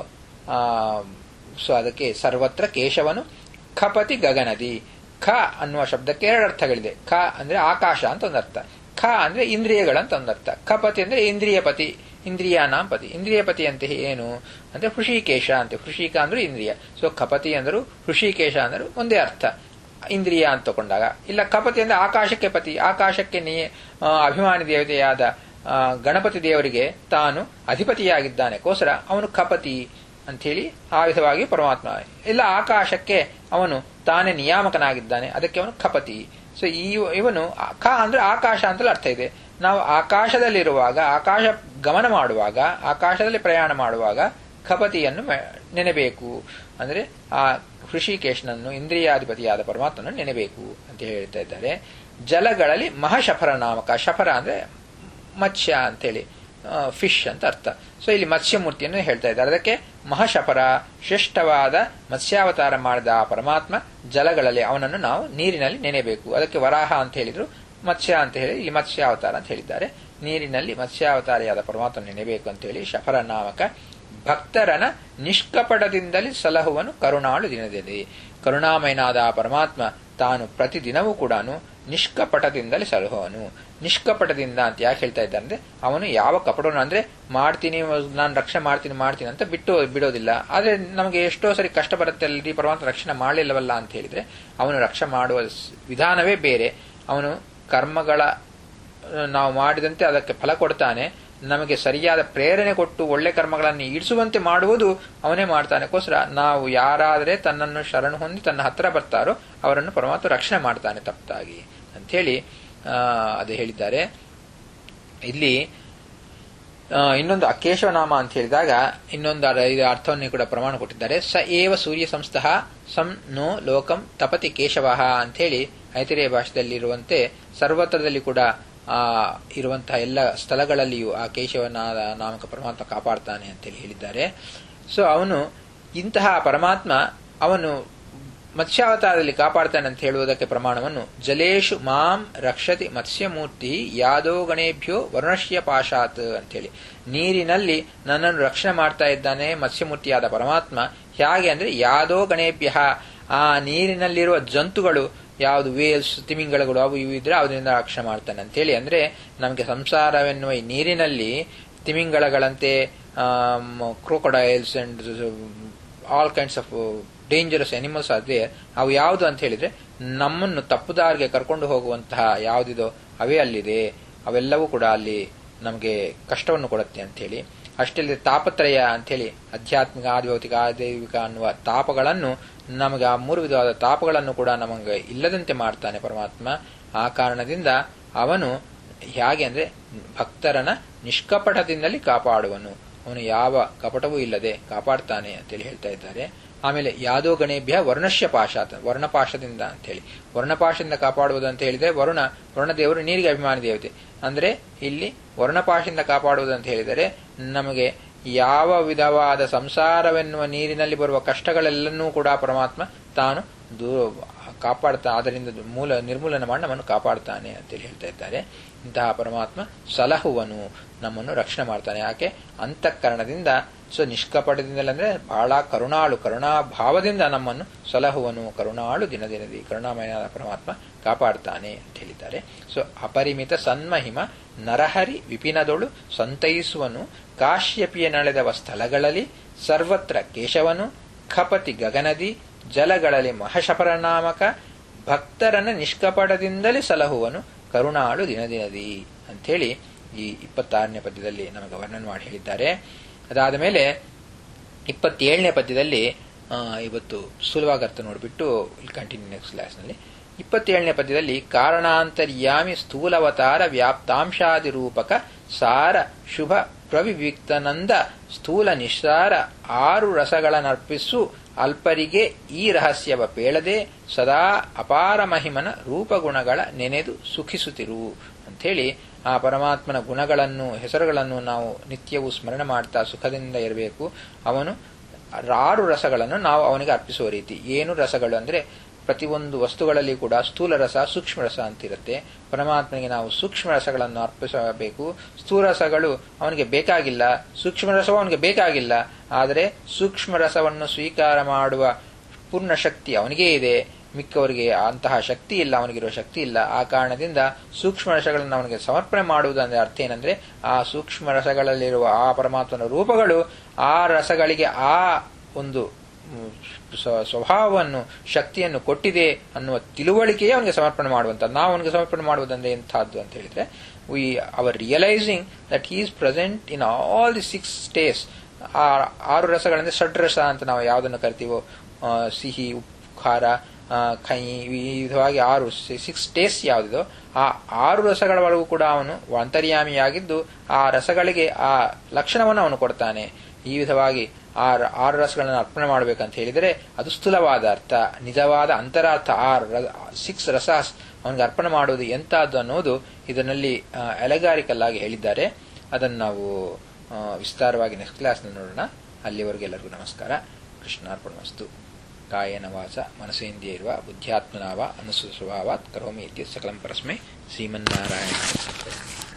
ಸೊ ಅದಕ್ಕೆ ಸರ್ವತ್ರ ಕೇಶವನು ಖಪತಿ ಗಗನದಿ ಖ ಅನ್ನುವ ಶಬ್ದಕ್ಕೆ ಎರಡು ಅರ್ಥಗಳಿದೆ ಖ ಅಂದ್ರೆ ಆಕಾಶ ಅಂತ ಒಂದು ಅರ್ಥ ಖ ಅಂದ್ರೆ ಇಂದ್ರಿಯಗಳಂತ ಒಂದು ಅರ್ಥ ಖಪತಿ ಅಂದ್ರೆ ಇಂದ್ರಿಯಪತಿ ಇಂದ್ರಿಯಾನಾಂ ಪತಿ ಇಂದ್ರಿಯಪತಿ ಅಂತ ಏನು ಅಂದ್ರೆ ಹೃಷಿಕೇಶ ಅಂತೆ ಹೃಷಿಕ ಅಂದ್ರೆ ಇಂದ್ರಿಯ ಸೊ ಖಪತಿ ಅಂದರು ಹೃಷಿಕೇಶ ಅಂದರು ಒಂದೇ ಅರ್ಥ ಇಂದ್ರಿಯ ಅಂತ ತಗೊಂಡಾಗ ಇಲ್ಲ ಕಪತಿ ಅಂದ್ರೆ ಆಕಾಶಕ್ಕೆ ಪತಿ ಆಕಾಶಕ್ಕೆ ನೀ ಆ, ಅಭಿಮಾನಿ ದೇವತೆಯಾದ ಆ, ಗಣಪತಿ ದೇವರಿಗೆ ತಾನು ಅಧಿಪತಿಯಾಗಿದ್ದಾನೆ ಕೋಸ್ಕರ ಅವನು ಕಪತಿ ಅಂಥೇಳಿ ಆ ವಿಧವಾಗಿ ಪರಮಾತ್ಮ ಇಲ್ಲ ಆಕಾಶಕ್ಕೆ ಅವನು ತಾನೇ ನಿಯಾಮಕನಾಗಿದ್ದಾನೆ ಅದಕ್ಕೆ ಅವನು ಕಪತಿ ಸೊ ಈ ಇವನು ಕ ಅಂದ್ರೆ ಆಕಾಶ ಅಂತಲೂ ಅರ್ಥ ಇದೆ ನಾವು ಆಕಾಶದಲ್ಲಿರುವಾಗ ಆಕಾಶ ಗಮನ ಮಾಡುವಾಗ ಆಕಾಶದಲ್ಲಿ ಪ್ರಯಾಣ ಮಾಡುವಾಗ ಖಪತಿಯನ್ನು ಮೆ- ನೆನೆಬೇಕು ಅಂದ್ರೆ ಆ ಹೃಷಿಕೇಶನನ್ನು ಇಂದ್ರಿಯಾಧಿಪತಿಯಾದ ಪರಮಾತ್ಮನನ್ನು ನೆನೆಬೇಕು ಅಂತ ಹೇಳ್ತಾ ಇದ್ದಾರೆ ಜಲಗಳಲ್ಲಿ ಮಹಾಶಫರ ನಾಮಕ ಶಫರ ಅಂದ್ರೆ ಮತ್ಸ್ಯ ಅಂತೇಳಿ ಫಿಶ್ ಅಂತ ಅರ್ಥ ಸೊ ಇಲ್ಲಿ ಮತ್ಸ್ಯಮೂರ್ತಿಯನ್ನು ಹೇಳ್ತಾ ಇದ್ದಾರೆ ಅದಕ್ಕೆ ಮಹಾಶಫರ ಶ್ರೇಷ್ಠವಾದ ಮತ್ಸ್ಯಾವತಾರ ಮಾಡಿದ ಆ ಪರಮಾತ್ಮ ಜಲಗಳಲ್ಲಿ ಅವನನ್ನು ನಾವು ನೀರಿನಲ್ಲಿ ನೆನೆಬೇಕು ಅದಕ್ಕೆ ವರಾಹ ಅಂತ ಹೇಳಿದ್ರು ಮತ್ಸ್ಯ ಅಂತ ಹೇಳಿ ಇಲ್ಲಿ ಮತ್ಸ್ಯಾವತಾರ ಅಂತ ಹೇಳಿದ್ದಾರೆ ನೀರಿನಲ್ಲಿ ಮತ್ಸ್ಯಾವತಾರಿಯಾದ ಪರಮಾತ್ಮ ನೆನೆಬೇಕು ಅಂತ ಹೇಳಿ ಶಫರ ನಾಮಕ ಭಕ್ತರನ ನಿಷ್ಕಪಟದಿಂದಲೇ ಸಲಹುವನು ಕರುಣಾಳು ದಿನದಲ್ಲಿ ಕರುಣಾಮಯನಾದ ಆ ಪರಮಾತ್ಮ ತಾನು ಪ್ರತಿದಿನವೂ ಕೂಡ ನಿಷ್ಕಪಟದಿಂದಲೇ ಸಲಹುವನು ನಿಷ್ಕಪಟದಿಂದ ಅಂತ ಯಾಕೆ ಹೇಳ್ತಾ ಇದ್ದಾನೆ ಅಂದ್ರೆ ಅವನು ಯಾವ ಕಪಟವನ್ನು ಅಂದ್ರೆ ಮಾಡ್ತೀನಿ ನಾನು ರಕ್ಷಣೆ ಮಾಡ್ತೀನಿ ಮಾಡ್ತೀನಿ ಅಂತ ಬಿಟ್ಟು ಬಿಡೋದಿಲ್ಲ ಆದ್ರೆ ನಮಗೆ ಎಷ್ಟೋ ಸರಿ ಕಷ್ಟ ಬರುತ್ತೆ ಅಲ್ರಿ ಪರಮಾತ್ಮ ರಕ್ಷಣೆ ಮಾಡಲಿಲ್ಲವಲ್ಲ ಅಂತ ಹೇಳಿದ್ರೆ ಅವನು ರಕ್ಷಣೆ ಮಾಡುವ ಸ್- ವಿಧಾನವೇ ಬೇರೆ ಅವನು ಕರ್ಮಗಳ ಆ, ನಾವು ಮಾಡಿದಂತೆ ಅದಕ್ಕೆ ಫಲ ಕೊಡ್ತಾನೆ ನಮಗೆ ಸರಿಯಾದ ಪ್ರೇರಣೆ ಕೊಟ್ಟು ಒಳ್ಳೆ ಕರ್ಮಗಳನ್ನು ಈಡಿಸುವಂತೆ ಮಾಡುವುದು ಅವನೇ ಮಾಡ್ತಾನೆ ಕೋಸ್ಕರ ನಾವು ಯಾರಾದರೆ ತನ್ನನ್ನು ಶರಣು ಹೊಂದಿ ತನ್ನ ಹತ್ರ ಬರ್ತಾರೋ ಅವರನ್ನು ಪರಮಾತ್ಮ ರಕ್ಷಣೆ ಮಾಡ್ತಾನೆ ತಪ್ಪಾಗಿ ಅಂಥೇಳಿ ಆ, ಅದು ಹೇಳಿದ್ದಾರೆ ಇಲ್ಲಿ ಆ, ಇನ್ನೊಂದು ಅಕೇಶವನಾಮ ಅಂತ ಹೇಳಿದಾಗ ಇನ್ನೊಂದು ಅರ- ಇದು ಅರ್ಥವನ್ನು ಕೂಡ ಪ್ರಮಾಣ ಕೊಟ್ಟಿದ್ದಾರೆ ಸ ಏವ ಸೂರ್ಯ ಸಂಸ್ಥಃ ಸಂ ನೋ ಲೋಕಂ ತಪತಿ ಕೇಶವಃ ಅಂಥೇಳಿ ಐತಿರೇಯ ಭಾಷೆಯಲ್ಲಿರುವಂತೆ ಸರ್ವತ್ರದಲ್ಲಿ ಕೂಡ ಆ ಇರುವಂತಹ ಎಲ್ಲ ಸ್ಥಳಗಳಲ್ಲಿಯೂ ಆ ಕೇಶವನಾದ ನಾಮಕ ಪರಮಾತ್ಮ ಕಾಪಾಡ್ತಾನೆ ಅಂತೇಳಿ ಹೇಳಿದ್ದಾರೆ ಸೊ ಅವನು ಇಂತಹ ಪರಮಾತ್ಮ ಅವನು ಮತ್ಸ್ಯಾವತಾರದಲ್ಲಿ ಕಾಪಾಡ್ತಾನೆ ಅಂತ ಹೇಳುವುದಕ್ಕೆ ಪ್ರಮಾಣವನ್ನು ಜಲೇಶು ಮಾಂ ರಕ್ಷತಿ ಮತ್ಸ್ಯಮೂರ್ತಿ ಯಾದೋ ಗಣೇಭ್ಯೋ ವರುಣಶ್ಯ ಪಾಶಾತ್ ಅಂತೇಳಿ ನೀರಿನಲ್ಲಿ ನನ್ನನ್ನು ರಕ್ಷಣೆ ಮಾಡ್ತಾ ಇದ್ದಾನೆ ಮತ್ಸ್ಯಮೂರ್ತಿಯಾದ ಪರಮಾತ್ಮ ಹೇಗೆ ಅಂದ್ರೆ ಯಾದೋ ಗಣೇಭ್ಯ ಆ ನೀರಿನಲ್ಲಿರುವ ಜಂತುಗಳು ಯಾವುದು ವೇಲ್ಸ್ ತಿಮಿಂಗಳಗಳು ಅವು ಇವು ಇದ್ರೆ ಅದರಿಂದ ರಕ್ಷಣೆ ಮಾಡ್ತಾನೆ ಅಂತೇಳಿ ಅಂದ್ರೆ ನಮಗೆ ಸಂಸಾರವೆನ್ನುವ ಈ ನೀರಿನಲ್ಲಿ ತಿಮಿಂಗಳಗಳಂತೆ crocodiles and all kinds of dangerous animals ಅದೇ ಅವು ಯಾವುದು ಅಂತ ಹೇಳಿದ್ರೆ ನಮ್ಮನ್ನು ತಪ್ಪುದಾರಿಗೆ ಕರ್ಕೊಂಡು ಹೋಗುವಂತಹ ಯಾವುದಿದೋ ಅವೇ ಅಲ್ಲಿದೆ ಅವೆಲ್ಲವೂ ಕೂಡ ಅಲ್ಲಿ ನಮಗೆ ಕಷ್ಟವನ್ನು ಕೊಡುತ್ತೆ ಅಂತೇಳಿ ಅಷ್ಟೇ ತಾಪತ್ರಯ ಅಂತೇಳಿ ಆಧ್ಯಾತ್ಮಿಕ ಆದಿಭೌತಿಕ ಆದೈವಿಕ ಅನ್ನುವ ತಾಪಗಳನ್ನು ನಮಗೆ ಆ ಮೂರು ವಿಧವಾದ ತಾಪಗಳನ್ನು ಕೂಡ ನಮಗೆ ಇಲ್ಲದಂತೆ ಮಾಡ್ತಾನೆ ಪರಮಾತ್ಮ ಆ ಕಾರಣದಿಂದ ಅವನು ಹೇಗೆ ಅಂದ್ರೆ ಭಕ್ತರನ ನಿಷ್ಕಪಟದಿಂದಲೇ ಕಾಪಾಡುವನು ಅವನು ಯಾವ ಕಪಟವೂ ಇಲ್ಲದೆ ಕಾಪಾಡ್ತಾನೆ ಅಂತೇಳಿ ಹೇಳ್ತಾ ಇದ್ದಾರೆ ಆಮೇಲೆ ಯಾದೋ ಗಣೇಭ್ಯ ವರ್ಣಶ್ಯ ಪಾಶಾತ್ ವರ್ಣಪಾಶದಿಂದ ಅಂತ ಹೇಳಿ ವರ್ಣಪಾಶದಿಂದ ಕಾಪಾಡುವುದು ಅಂತ ಹೇಳಿದ್ರೆ ವರುಣ ವರುಣದೇವರು ನೀರಿಗೆ ಅಭಿಮಾನಿ ದೇವತೆ ಅಂದ್ರೆ ಇಲ್ಲಿ ವರ್ಣಪಾಶದಿಂದ ಕಾಪಾಡುವುದು ಅಂತ ಹೇಳಿದರೆ ನಮಗೆ ಯಾವ ವಿಧವಾದ ಸಂಸಾರವೆನ್ನುವ ನೀರಿನಲ್ಲಿ ಬರುವ ಕಷ್ಟಗಳೆಲ್ಲನ್ನೂ ಕೂಡ ಪರಮಾತ್ಮ ತಾನು ದೂರ ಕಾಪಾಡ್ತಾ ಅದರಿಂದ ಮೂಲ ನಿರ್ಮೂಲನ ಮಾಡಿ ನಮ್ಮನ್ನು ಕಾಪಾಡ್ತಾನೆ ಅಂತೇಳಿ ಹೇಳ್ತಾ ಇದ್ದಾರೆ ಇಂತಹ ಪರಮಾತ್ಮ ಸಲಹುವನು ನಮ್ಮನ್ನು ರಕ್ಷಣೆ ಮಾಡ್ತಾನೆ ಯಾಕೆ ಅಂತಃಕರಣದಿಂದ ಸೊ ನಿಷ್ಕಪಟದಿಂದಲಂದ್ರೆ ಬಹಳ ಕರುಣಾಳು ಕರುಣಾ ಭಾವದಿಂದ ನಮ್ಮನ್ನು ಸಲಹುವನು ಕರುಣಾಳು ದಿನ ದಿನದಿ ಕರುಣಾಮಯನಾದ ಪರಮಾತ್ಮ ಕಾಪಾಡ್ತಾನೆ ಅಂತ ಹೇಳಿದ್ದಾರೆ ಸೊ ಅಪರಿಮಿತ ಸನ್ಮಹಿಮ ನರಹರಿ ವಿಪಿನದೊಳು ಸಂತೈಸುವನು ಕಾಶ್ಯಪಿಯ ನಳೆದವ ಸ್ಥಳಗಳಲ್ಲಿ ಸರ್ವತ್ರ ಕೇಶವನು ಖಪತಿ ಗಗನದಿ ಜಲಗಳಲ್ಲಿ ಮಹಶಪರನಾಮಕ ಭಕ್ತರನ್ನ ನಿಷ್ಕಪಟದಿಂದಲೇ ಸಲಹುವನು ಕರುಣಾಳು ದಿನದಿನದಿ ಅಂಥೇಳಿ ಈ ಇಪ್ಪತ್ತಾರನೇ ಪದ್ಯದಲ್ಲಿ ನಮಗೆ ವರ್ಣನೆ ಮಾಡಿ ಹೇಳಿದ್ದಾರೆ ಅದಾದ ಮೇಲೆ ಇಪ್ಪತ್ತೇಳನೇ ಪದ್ಯದಲ್ಲಿ ಇವತ್ತು ಸುಲಭವಾಗಿ ಅರ್ಥ ನೋಡಿಬಿಟ್ಟು ಇಲ್ಲಿ ಕಂಟಿನ್ಯೂ ನೆಕ್ಸ್ಟ್ ಕ್ಲಾಸ್ನಲ್ಲಿ ಇಪ್ಪತ್ತೇಳನೇ ಪದ್ಯದಲ್ಲಿ ಕಾರಣಾಂತರ್ಯಾಮಿ ಸ್ಥೂಲವತಾರ ವ್ಯಾಪ್ತಾಂಶಾದಿ ರೂಪಕ ಸಾರ ಶುಭ ಪ್ರವಿವಿಕ್ತನಂದ ಸ್ಥೂಲ ನಿಸ್ಸಾರ ಆರು ರಸಗಳನ್ನರ್ಪಿಸು ಅಲ್ಪರಿಗೆ ಈ ರಹಸ್ಯವ ಪೇಳದೆ ಸದಾ ಅಪಾರ ಮಹಿಮನ ರೂಪಗುಣಗಳ ನೆನೆದು ಸುಖಿಸುತ್ತಿರು ಅಂಥೇಳಿ ಆ ಪರಮಾತ್ಮನ ಗುಣಗಳನ್ನು ಹೆಸರುಗಳನ್ನು ನಾವು ನಿತ್ಯವೂ ಸ್ಮರಣೆ ಮಾಡ್ತಾ ಸುಖದಿಂದ ಇರಬೇಕು ಅವನು ಆರು ರಸಗಳನ್ನು ನಾವು ಅವನಿಗೆ ಅರ್ಪಿಸುವ ರೀತಿ ಏನು ರಸಗಳು ಅಂದರೆ ಪ್ರತಿಯೊಂದು ವಸ್ತುಗಳಲ್ಲಿ ಕೂಡ ಸ್ಥೂಲ ರಸ ಸೂಕ್ಷ್ಮ ರಸ ಅಂತಿರುತ್ತೆ ಪರಮಾತ್ಮನಿಗೆ ನಾವು ಸೂಕ್ಷ್ಮ ರಸಗಳನ್ನು ಅರ್ಪಿಸಬೇಕು ಸ್ಥೂಲ ರಸಗಳು ಅವನಿಗೆ ಬೇಕಾಗಿಲ್ಲ ಸೂಕ್ಷ್ಮ ರಸವು ಅವನಿಗೆ ಬೇಕಾಗಿಲ್ಲ ಆದರೆ ಸೂಕ್ಷ್ಮ ರಸವನ್ನು ಸ್ವೀಕಾರ ಮಾಡುವ ಪೂರ್ಣ ಶಕ್ತಿ ಅವನಿಗೇ ಇದೆ ಮಿಕ್ಕವರಿಗೆ ಅಂತಹ ಶಕ್ತಿ ಇಲ್ಲ ಅವನಿಗಿರುವ ಶಕ್ತಿ ಇಲ್ಲ ಆ ಕಾರಣದಿಂದ ಸೂಕ್ಷ್ಮ ರಸಗಳನ್ನು ಅವನಿಗೆ ಸಮರ್ಪಣೆ ಮಾಡುವುದಂದ್ರೆ ಅರ್ಥ ಏನಂದ್ರೆ ಆ ಸೂಕ್ಷ್ಮ ರಸಗಳಲ್ಲಿರುವ ಆ ಪರಮಾತ್ಮನ ರೂಪಗಳು ಆ ರಸಗಳಿಗೆ ಆ ಒಂದು ಸ್ವಭಾವವನ್ನು ಶಕ್ತಿಯನ್ನು ಕೊಟ್ಟಿದೆ ಅನ್ನುವ ತಿಳುವಳಿಕೆಯೇ ಅವನಿಗೆ ಸಮರ್ಪಣೆ ಮಾಡುವಂಥದ್ದು ನಾವು ಅವನಿಗೆ ಸಮರ್ಪಣೆ ಮಾಡುವುದಂದ್ರೆ ಎಂಥದ್ದು ಅಂತ ಹೇಳಿದ್ರೆ we our realising that he is present in all the six stays ಆ ಆರು ರಸಗಳಂದ್ರೆ ಷಡ್ರಸ ಅಂತ ನಾವು ಯಾವುದನ್ನು ಕರಿತೀವೋ ಸಿಹಿ ಉಪ್ಪು ಖಾರ ಕೈ ವಿಧವಾಗಿ ಆರು ಸಿಕ್ಸ್ ಟೇಸ್ಟ್ ಯಾವುದಿದೋ ಆ ಆರು ರಸಗಳವರೆಗೂ ಕೂಡ ಅವನು ಅಂತರ್ಯಾಮಿಯಾಗಿದ್ದು ಆ ರಸಗಳಿಗೆ ಆ ಲಕ್ಷಣವನ್ನು ಅವನು ಕೊಡ್ತಾನೆ ಈ ವಿಧವಾಗಿ ಆ ಆರು ರಸಗಳನ್ನು ಅರ್ಪಣೆ ಮಾಡಬೇಕಂತ ಹೇಳಿದರೆ ಅದು ಸ್ಥೂಲವಾದ ಅರ್ಥ ನಿಜವಾದ ಅಂತರಾರ್ಥ ಆ ಸಿಕ್ಸ್ ರಸಾಸ್ ಅವನಿಗೆ ಅರ್ಪಣೆ ಮಾಡುವುದು ಎಂತಹದ್ದು ಅನ್ನೋದು ಇದರಲ್ಲಿ ಎಲೆಗಾರಿಕಲ್ ಆಗಿ ಹೇಳಿದ್ದಾರೆ ಅದನ್ನು ನಾವು ವಿಸ್ತಾರವಾಗಿ ನೆಕ್ಸ್ಟ್ ಕ್ಲಾಸ್ನಲ್ಲಿ ನೋಡೋಣ ಅಲ್ಲಿವರೆಗೆ ಎಲ್ಲರಿಗೂ ನಮಸ್ಕಾರ ಕೃಷ್ಣಾರ್ಪಣ ವಸ್ತು ಕಾಯನ ವಾಚ ಮನಸೇಂದ್ರಿಯ ಇರುವ ಬುದ್ಧ್ಯಾತ್ಮನಾವ ಅನುಸು ಸ್ವಭಾವಾತ್ ಕರೋಮಿ ಇತ್ಯ ಸಕಲಂ ಪರಸ್ಮೈ ಶ್ರೀಮನ್ನಾರಾಯಣ